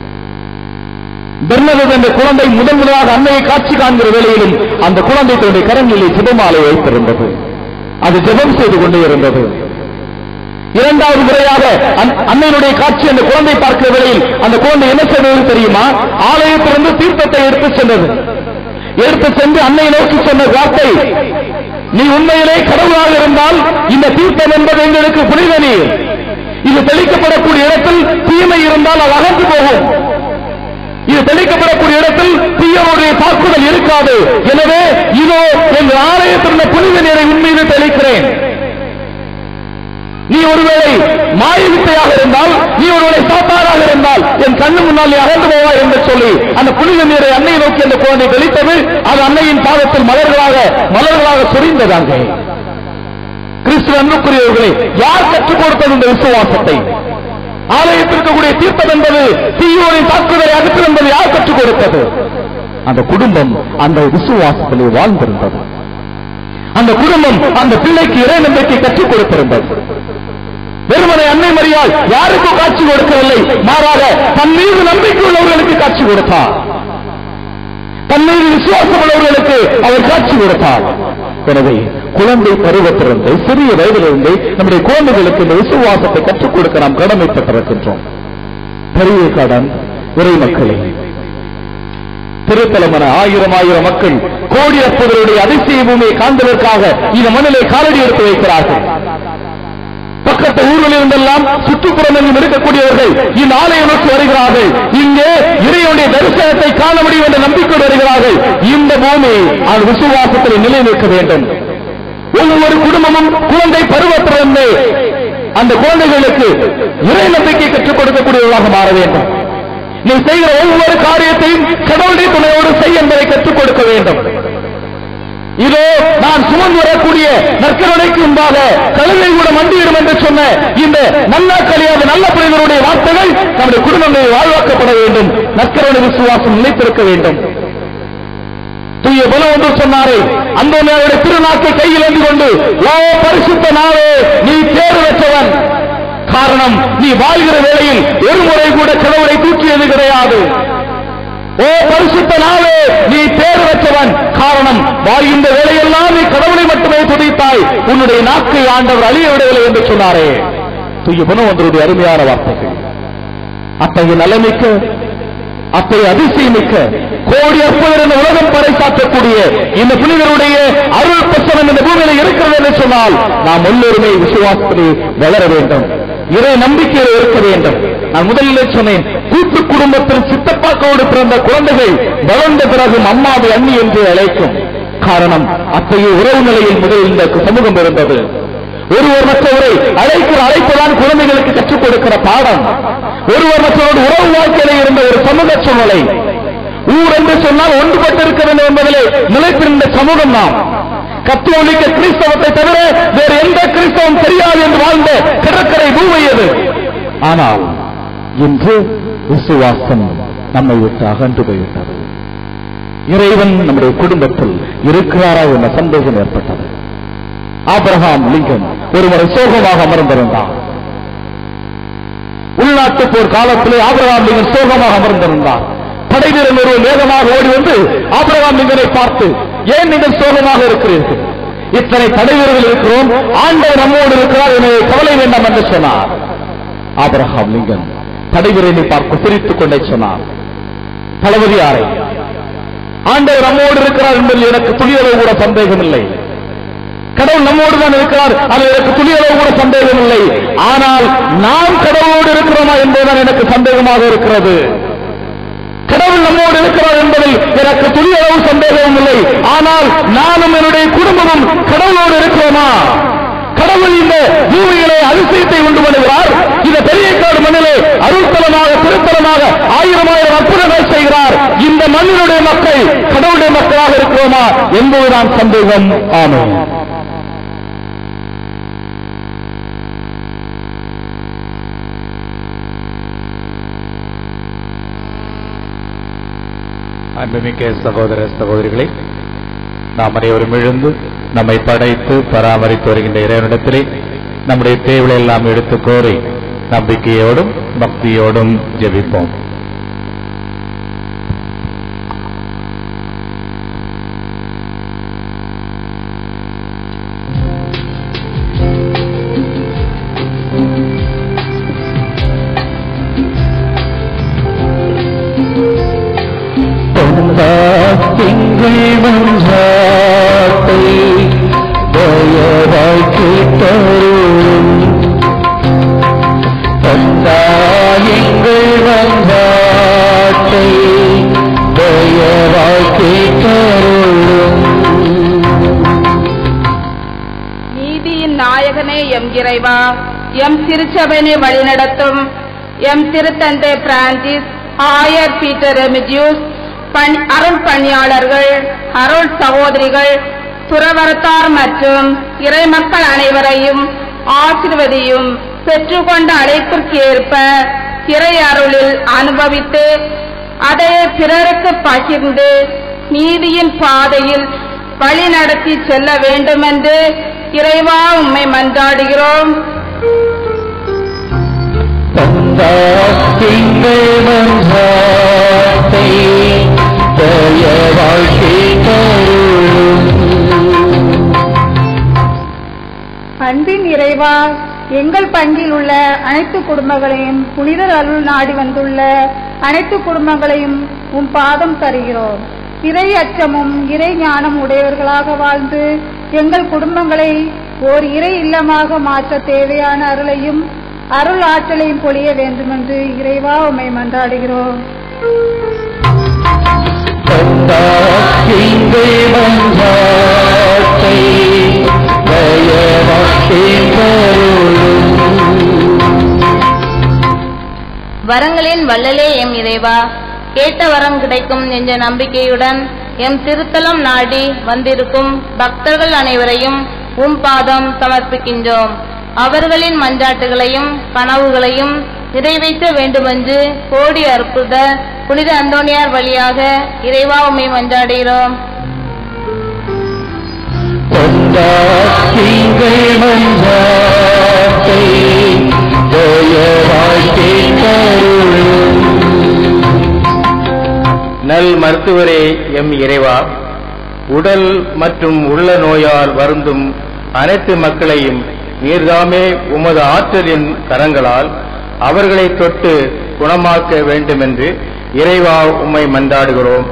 பெர்னதத் என்ற குழந்தை முதன் முதலாக அன்னையை காட்சி காண்கிற வேளையிலும் அந்த குழந்தை தன்னுடைய கரங்களிலே ஜெபமாலை வைத்திருந்தது அது ஜெபம் செய்து கொண்டே இருந்தது இரண்டாவது முறையாக அன்- அன்னையினுடைய காட்சி அந்த குழந்தை பார்க்கிற வேளையில் அந்த குழந்தை என்ன செய்தது தெரியுமா ஆலயத்திலிருந்து தீர்த்தத்தை எடுத்து சென்றது எடுத்து சென்று அன்னை நோக்கி சொன்ன வார்த்தை நீ உண்மையிலே கடவுளாக இருந்தால் இந்த தீர்த்தம் என்பது எங்களுக்கு புனித நீர் இது தெளிக்கப்படக்கூடிய இடத்தில் தீமை இருந்தால் அது அகன்று போகும் இது தெளிக்கப்படக்கூடிய இடத்தில் தீயவருடைய தாக்குதல் இருக்காது எனவே இதோ எங்கள் ஆலயத்திலுள்ள புனித நீரை உண்மையிலே தெளிக்கிறேன் நீ ஒருவேளை மாயவித்தையாக இருந்தால் நீ ஒருவேளை சாத்தாராக இருந்தால் என் கண்ணு முன்னால் நீ அகன்று போவாய் என்று சொல்லி அந்த புனித நீரை அன்னையை நோக்கி அந்த குழந்தை தெளித்தது அது அன்னையின் பாதத்தில் மலர்களாக மலர்களாக சொரிந்ததாங்க கிறிஸ்து அன்புக்குரியவர்களே யார் கற்றுக் கொடுத்தது இந்த விசுவாசத்தை ஆலயத்தில் இருக்கக்கூடிய தீர்த்தம் என்பது தீயோரின் தாக்குதலை அகற்றும் என்பது யார் கற்றுக் கொடுத்தது அந்த குடும்பம் அந்த விசுவாசத்திலே வாழ்ந்திருந்தது அந்த குடும்பம் அந்த பிள்ளைக்கு இறை நம்பிக்கை கற்றுக் கொடுத்திருந்தது வெறுமனை அன்னை மரியாள் யாருக்கும் காட்சி கொடுக்கவில்லை மாறாக தன் மீது நம்பிக்கை உள்ளவர்களுக்கு காட்சி கொடுத்தார் தன் மீது விசுவாசம் உள்ளவர்களுக்கு அவர் காட்சி கொடுத்தார் எனவே குழந்தை பருவத்திலிருந்து சிறிய வயதிலிருந்து நம்முடைய குழந்தைகளுக்கு இந்த விசுவாசத்தை கற்றுக் கொடுக்க நாம் கடமைப்பட்டிருக்கின்றோம் பெரிய கடன் இறை மக்களே திருத்தலமன ஆயிரம் ஆயிரம் மக்கள் கோடி அற்புதருடைய அதிசய பூமியை காண்பதற்காக இந்த மண்ணிலே காலடி எடுத்து வைக்கிறார்கள் பக்கத்து ஊர்களில் இருந்தெல்லாம் சுற்றுப்புறமெங்கும் இருக்கக்கூடியவர்கள் இந்த ஆலயம் நோக்கி வருகிறார்கள் இங்கே இறைவனுடைய தரிசனத்தை காண முடியும் என்ற நம்பிக்கையோடு வருகிறார்கள் இந்த பூமி அவர் விசுவாசத்தில் நிலை நிற்க வேண்டும் ஒவ்வொரு குடும்பமும் குழந்தை பருவத்திலிருந்து அந்த குழந்தைகளுக்கு இறை நம்பிக்கை கற்றுக் கொடுக்கக்கூடியவர்களாக மாற வேண்டும் நீ செய்கிற ஒவ்வொரு காரியத்தையும் கடவுளுடைய துணையோடு செய் என்பதை கற்றுக் கொடுக்க வேண்டும் இதோ நான் சுமந்து வரக்கூடிய நற்கருணைக்கு முன்பாக கழுதை கூட மண்டியிடும் என்று சொன்ன இந்த நல்ல கலியாத நல்ல பிள்ளைகளுடைய வார்த்தைகள் நம்முடைய குடும்பங்களில் வாழ்வாக்கப்பட வேண்டும் நற்கருணை விசுவாசம் நிலைத்திருக்க வேண்டும் தூய பலம் என்று சொன்னாரே அந்த நாளுடைய திருநாக்கை கையில் ஏந்தி கொண்டு ஓ பரிசுத்த நாளே நீ தேர்வு பெற்றவன் காரணம் நீ வாழ்கிற வேளையில் ஒரு முறை கூட கடவுளை தூக்கியது கிடையாது ஓ பரிசுத்த நாளே நீ பேர் பெற்றவன் காரணம் வாழ்கின்ற வேலையெல்லாம் நீ கடவுளை மட்டுமே துதித்தாய் உன்னுடைய நாக்கை ஆண்டவர் அழிய விடவில்லை என்று சொன்னாரே தூய குணவந்தருடைய அருமையான வார்த்தைகள் அத்தகைய நலமிக்க அத்தகைய அதிசயமிக்க கோடி அற்புதர் என்ற உலகம் பறைசாற்றக்கூடிய இந்த புனிதருடைய அருள் பிரசனம் இந்த பூமியில இருக்கிறது என்று சொன்னால் நாம் எல்லோருமே விசுவாசத்திலே வளர வேண்டும் இறை நம்பிக்கையில் இருக்க வேண்டும் நான் முதலில் சொன்னேன் கூட்டு குடும்பத்தில் சித்தப்பாக்கோடு பிறந்த குழந்தைகள் வளர்ந்த பிறகும் அம்மாவை அண்ணி என்று அழைக்கும் காரணம் அத்தகைய உறவு நிலையில் முதலில் இந்த சமூகம் இருந்தது ஒருவர் மற்றவரை அழைக்கிற அழைப்புதான் குழந்தைகளுக்கு கற்றுக் கொடுக்கிற பாடம் ஒருவர் மற்றவரோடு உறவு வாழ்க்கையில இருந்த ஒரு சமூக சூழ்நிலை ஊர் என்று சொன்னால் ஒன்றுபட்டிருக்க வேண்டும் என்பதிலே நிலைத்திருந்த சமூகம் நாம் கத்தோலிக்க கிறிஸ்தவத்தை தவிர வேறு எந்த கிறிஸ்தவம் தெரியாது என்று வாழ்ந்த கடற்கரை பூவை அது ஆனால் இன்று விசுவாசம் நம்மை விட்டு அகன்று போய்விட்டது இறைவன் நம்முடைய குடும்பத்தில் இருக்கிறாரா என்ற சந்தேகம் ஏற்பட்டது ஆபிரகாம் லிங்கன் ஒருமுறை சோகமாக அமர்ந்திருந்தார் உள்நாட்டு போர் காலத்திலே ஆபிரகாம் லிங்கன் சோகமாக அமர்ந்திருந்தார் படைவீரன் ஒருவர் வேகமாக ஓடி வந்து ஆபிரகாம் லிங்கனை பார்த்து ஏன் நீங்கள் சோகமாக இருக்கிறீர்கள் இத்தனை படைவீரர்கள் இருக்கிறோம் ஆண்டவர் நம்மோடு இருக்கிறார் எனவே கவலை வேண்டாம் என்று சொன்னார் ஆபிரகாம் லிங்கன் படைவீரனை பார்த்து சிரித்துக் கொண்டே சொன்னார் தளபதியாரை ஆண்டவர் நம்மோடு இருக்கிறார் என்பதில் எனக்கு துளியளவு கூட சந்தேகம் இல்லை கடவுள் நம்மோடு தான் இருக்கிறார் அதில் எனக்கு துளியளவு கூட சந்தேகம் இல்லை ஆனால் நாம் கடவுளோடு இருக்கிறோமா என்பதுதான் எனக்கு சந்தேகமாக இருக்கிறது கடவுள் நம்மோடு இருக்கிறார் என்பதில் எனக்கு துளியளவு சந்தேகமும் இல்லை ஆனால் நானும் என்னுடைய குடும்பமும் கடவுளோடு இருக்கிறோமா கடவுள் இந்த பூமியிலே அதிசயத்தை உண்டு பண்ணுகிறார் இந்த பெரிய காடு மண்ணிலே அருள்தலமாக திருத்தலமாக ஆயிரம் ஆயிரம் அற்புதங்கள் செய்கிறார் இந்த மண்ணினுடைய மக்கள் கடவுளுடைய மக்களாக இருக்கிறோமா என்பதுதான் சந்தேகம் ஆமாம் அன்புமிக்க சகோதர சகோதரிகளே நாம் அனைவரும் எழுந்து நம்மை படைத்து பராமரித்து வருகின்ற இறைவனிடத்திலே நம்முடைய தேவைகளை எல்லாம் எடுத்து கோரி நம்பிக்கையோடும் பக்தியோடும் ஜெபிப்போம் எங்கள் மன்றாட்டை தயவாய் கேட்டருளும் தந்தா எங்கள் மன்றாட்டை தயவாய் கேட்டருளும் நீதியின் நாயகனே எம் இறைவா எம் திருச்சபையினை வழிநடத்தும் எம் திருத்தந்தை பிரான்சிஸ் ஆயர் பீட்டர் ரெமிஜியூஸ் பணி அருள் பணியாளர்கள் அருள் சகோதரிகள் துறவரத்தார் மற்றும் இறைமக்கள் அனைவரையும் ஆசிர்வதியும் பெற்றுக்கொண்ட அழைப்பிற்கு ஏற்ப இறை அருளில் அனுபவித்து அதை பிறருக்கு பகிர்ந்து நீதியின் பாதையில் வழி நடத்தி செல்ல வேண்டுமென்று இறைவா உம்மை மன்றாடுகிறோம் தந்தாக்கிங்கள் மன்றாட்டை தய வாழ்க்கை தருளும் அன்பின் இறைவா எங்கள் பங்கில் உள்ள அனைத்து குடும்பங்களையும் புனித அருள் நாடி வந்துள்ள அனைத்து குடும்பங்களையும் உம் பாதம் தருகிறோம் இறை அச்சமும் இறை ஞானம் உடையவர்களாக வாழ்ந்து எங்கள் குடும்பங்களை ஓர் இறை இல்லமாக மாற்ற தேவையான அருளையும் அருள் ஆற்றலையும் பொழிய வேண்டுமென்று இறைவா உம்மை மன்றாடுகிறோம் தந்தாக்கிங்கள் மன்றாட்டை தய வாழ்க்கை தருளும் வரங்களின் வள்ளலே எம் இறைவா கேட்ட வரம் கிடைக்கும் என்ற நம்பிக்கையுடன் எம் திருத்தலம் நாடி வந்திருக்கும் பக்தர்கள் அனைவரையும் உம் பாதம் சமர்ப்பிக்கின்றோம் அவர்களின் மன்றாட்டுகளையும் கனவுகளையும் நிறைவேற்ற வேண்டுமென்று கோடி அற்புத புனித அந்தோனியார் வழியாக இறைவா உம்மை மன்றாடுகிறோம் தந்தாக்கிங்கள் மன்றாட்டை தய வாழ்க்கை தருளும் நல் மருத்துவரே எம் இறைவா உடல் மற்றும் உள்ள நோயால் வருந்தும் அனைத்து மக்களையும் நீர்தாமே உமது ஆற்றலின் கரங்களால் அவர்களை தொட்டு குணமாக்க வேண்டுமென்று இறைவா உம்மை மன்றாடுகிறோம்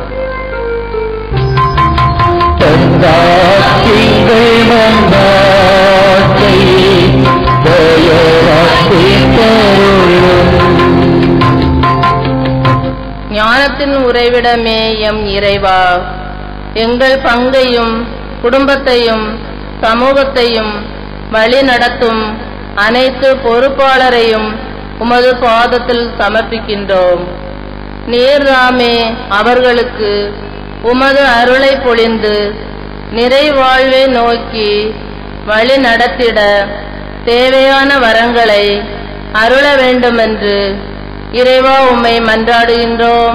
தந்தாக்கிங்கள் மன்றாட்டை தய வாழ்க்கை தருளும் ஞானத்தின் உறைவிடமே எம் இறைவா எங்கள் பங்கையும் குடும்பத்தையும் சமூகத்தையும் வழி நடத்தும் அனைத்து பொறுப்பாளரையும் உமது பாதத்தில் சமர்ப்பிக்கின்றோம் நீர்தாமே அவர்களுக்கு உமது அருளை பொழிந்து நிறைவாழ்வை நோக்கி வழி நடத்திட தேவையான வரங்களை அருள வேண்டுமென்று இறைவா உம்மை மன்றாடுகின்றோம்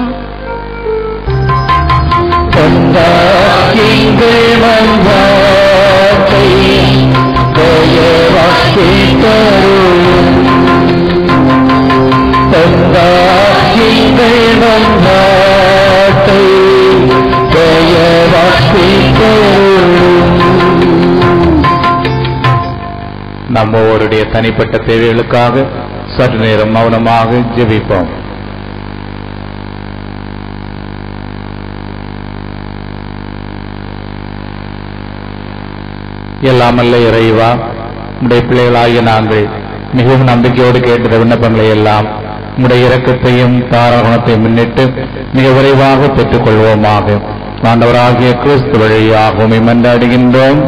தந்தாக்கிங்கள் மன்றாட்டை தய வாழ்க்கை தருளும் தந்தாக்கிங்கள் மன்றாட்டை தய வாழ்க்கை தருளும் நம்ம ஒருவருடைய தனிப்பட்ட தேவைகளுக்காக சற்று நேரம் மௌனமாக ஜெபிப்போம் எல்லாமல்ல இறைவா உடைய பிள்ளைகளாகிய நாங்கள் மிகவும் நம்பிக்கையோடு கேட்ட விண்ணப்பங்களை எல்லாம் உடைய இரக்கத்தையும் தாராகுணத்தையும் முன்னிட்டு மிக விரைவாக பெற்றுக் கொள்வோமாக ஆண்டவராகிய கிறிஸ்து வழியாக உம்மை மன்றாடுகின்றோம்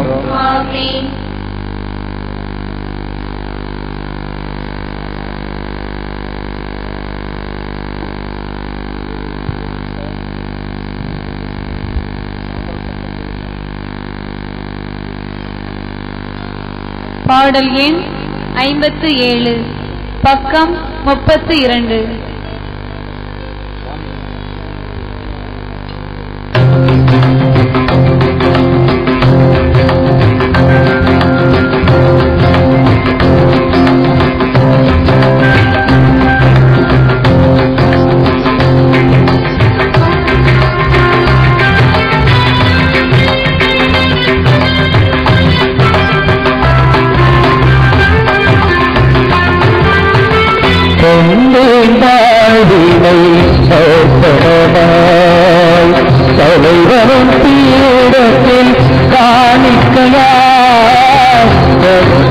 பாடல் எண் ஐம்பத்து ஏழு பக்கம் முப்பத்து இரண்டு கொண்டேன் வாழ்வினை சோசனமாய் தலைவனும் பீடத்தில் காணிக்கையாய்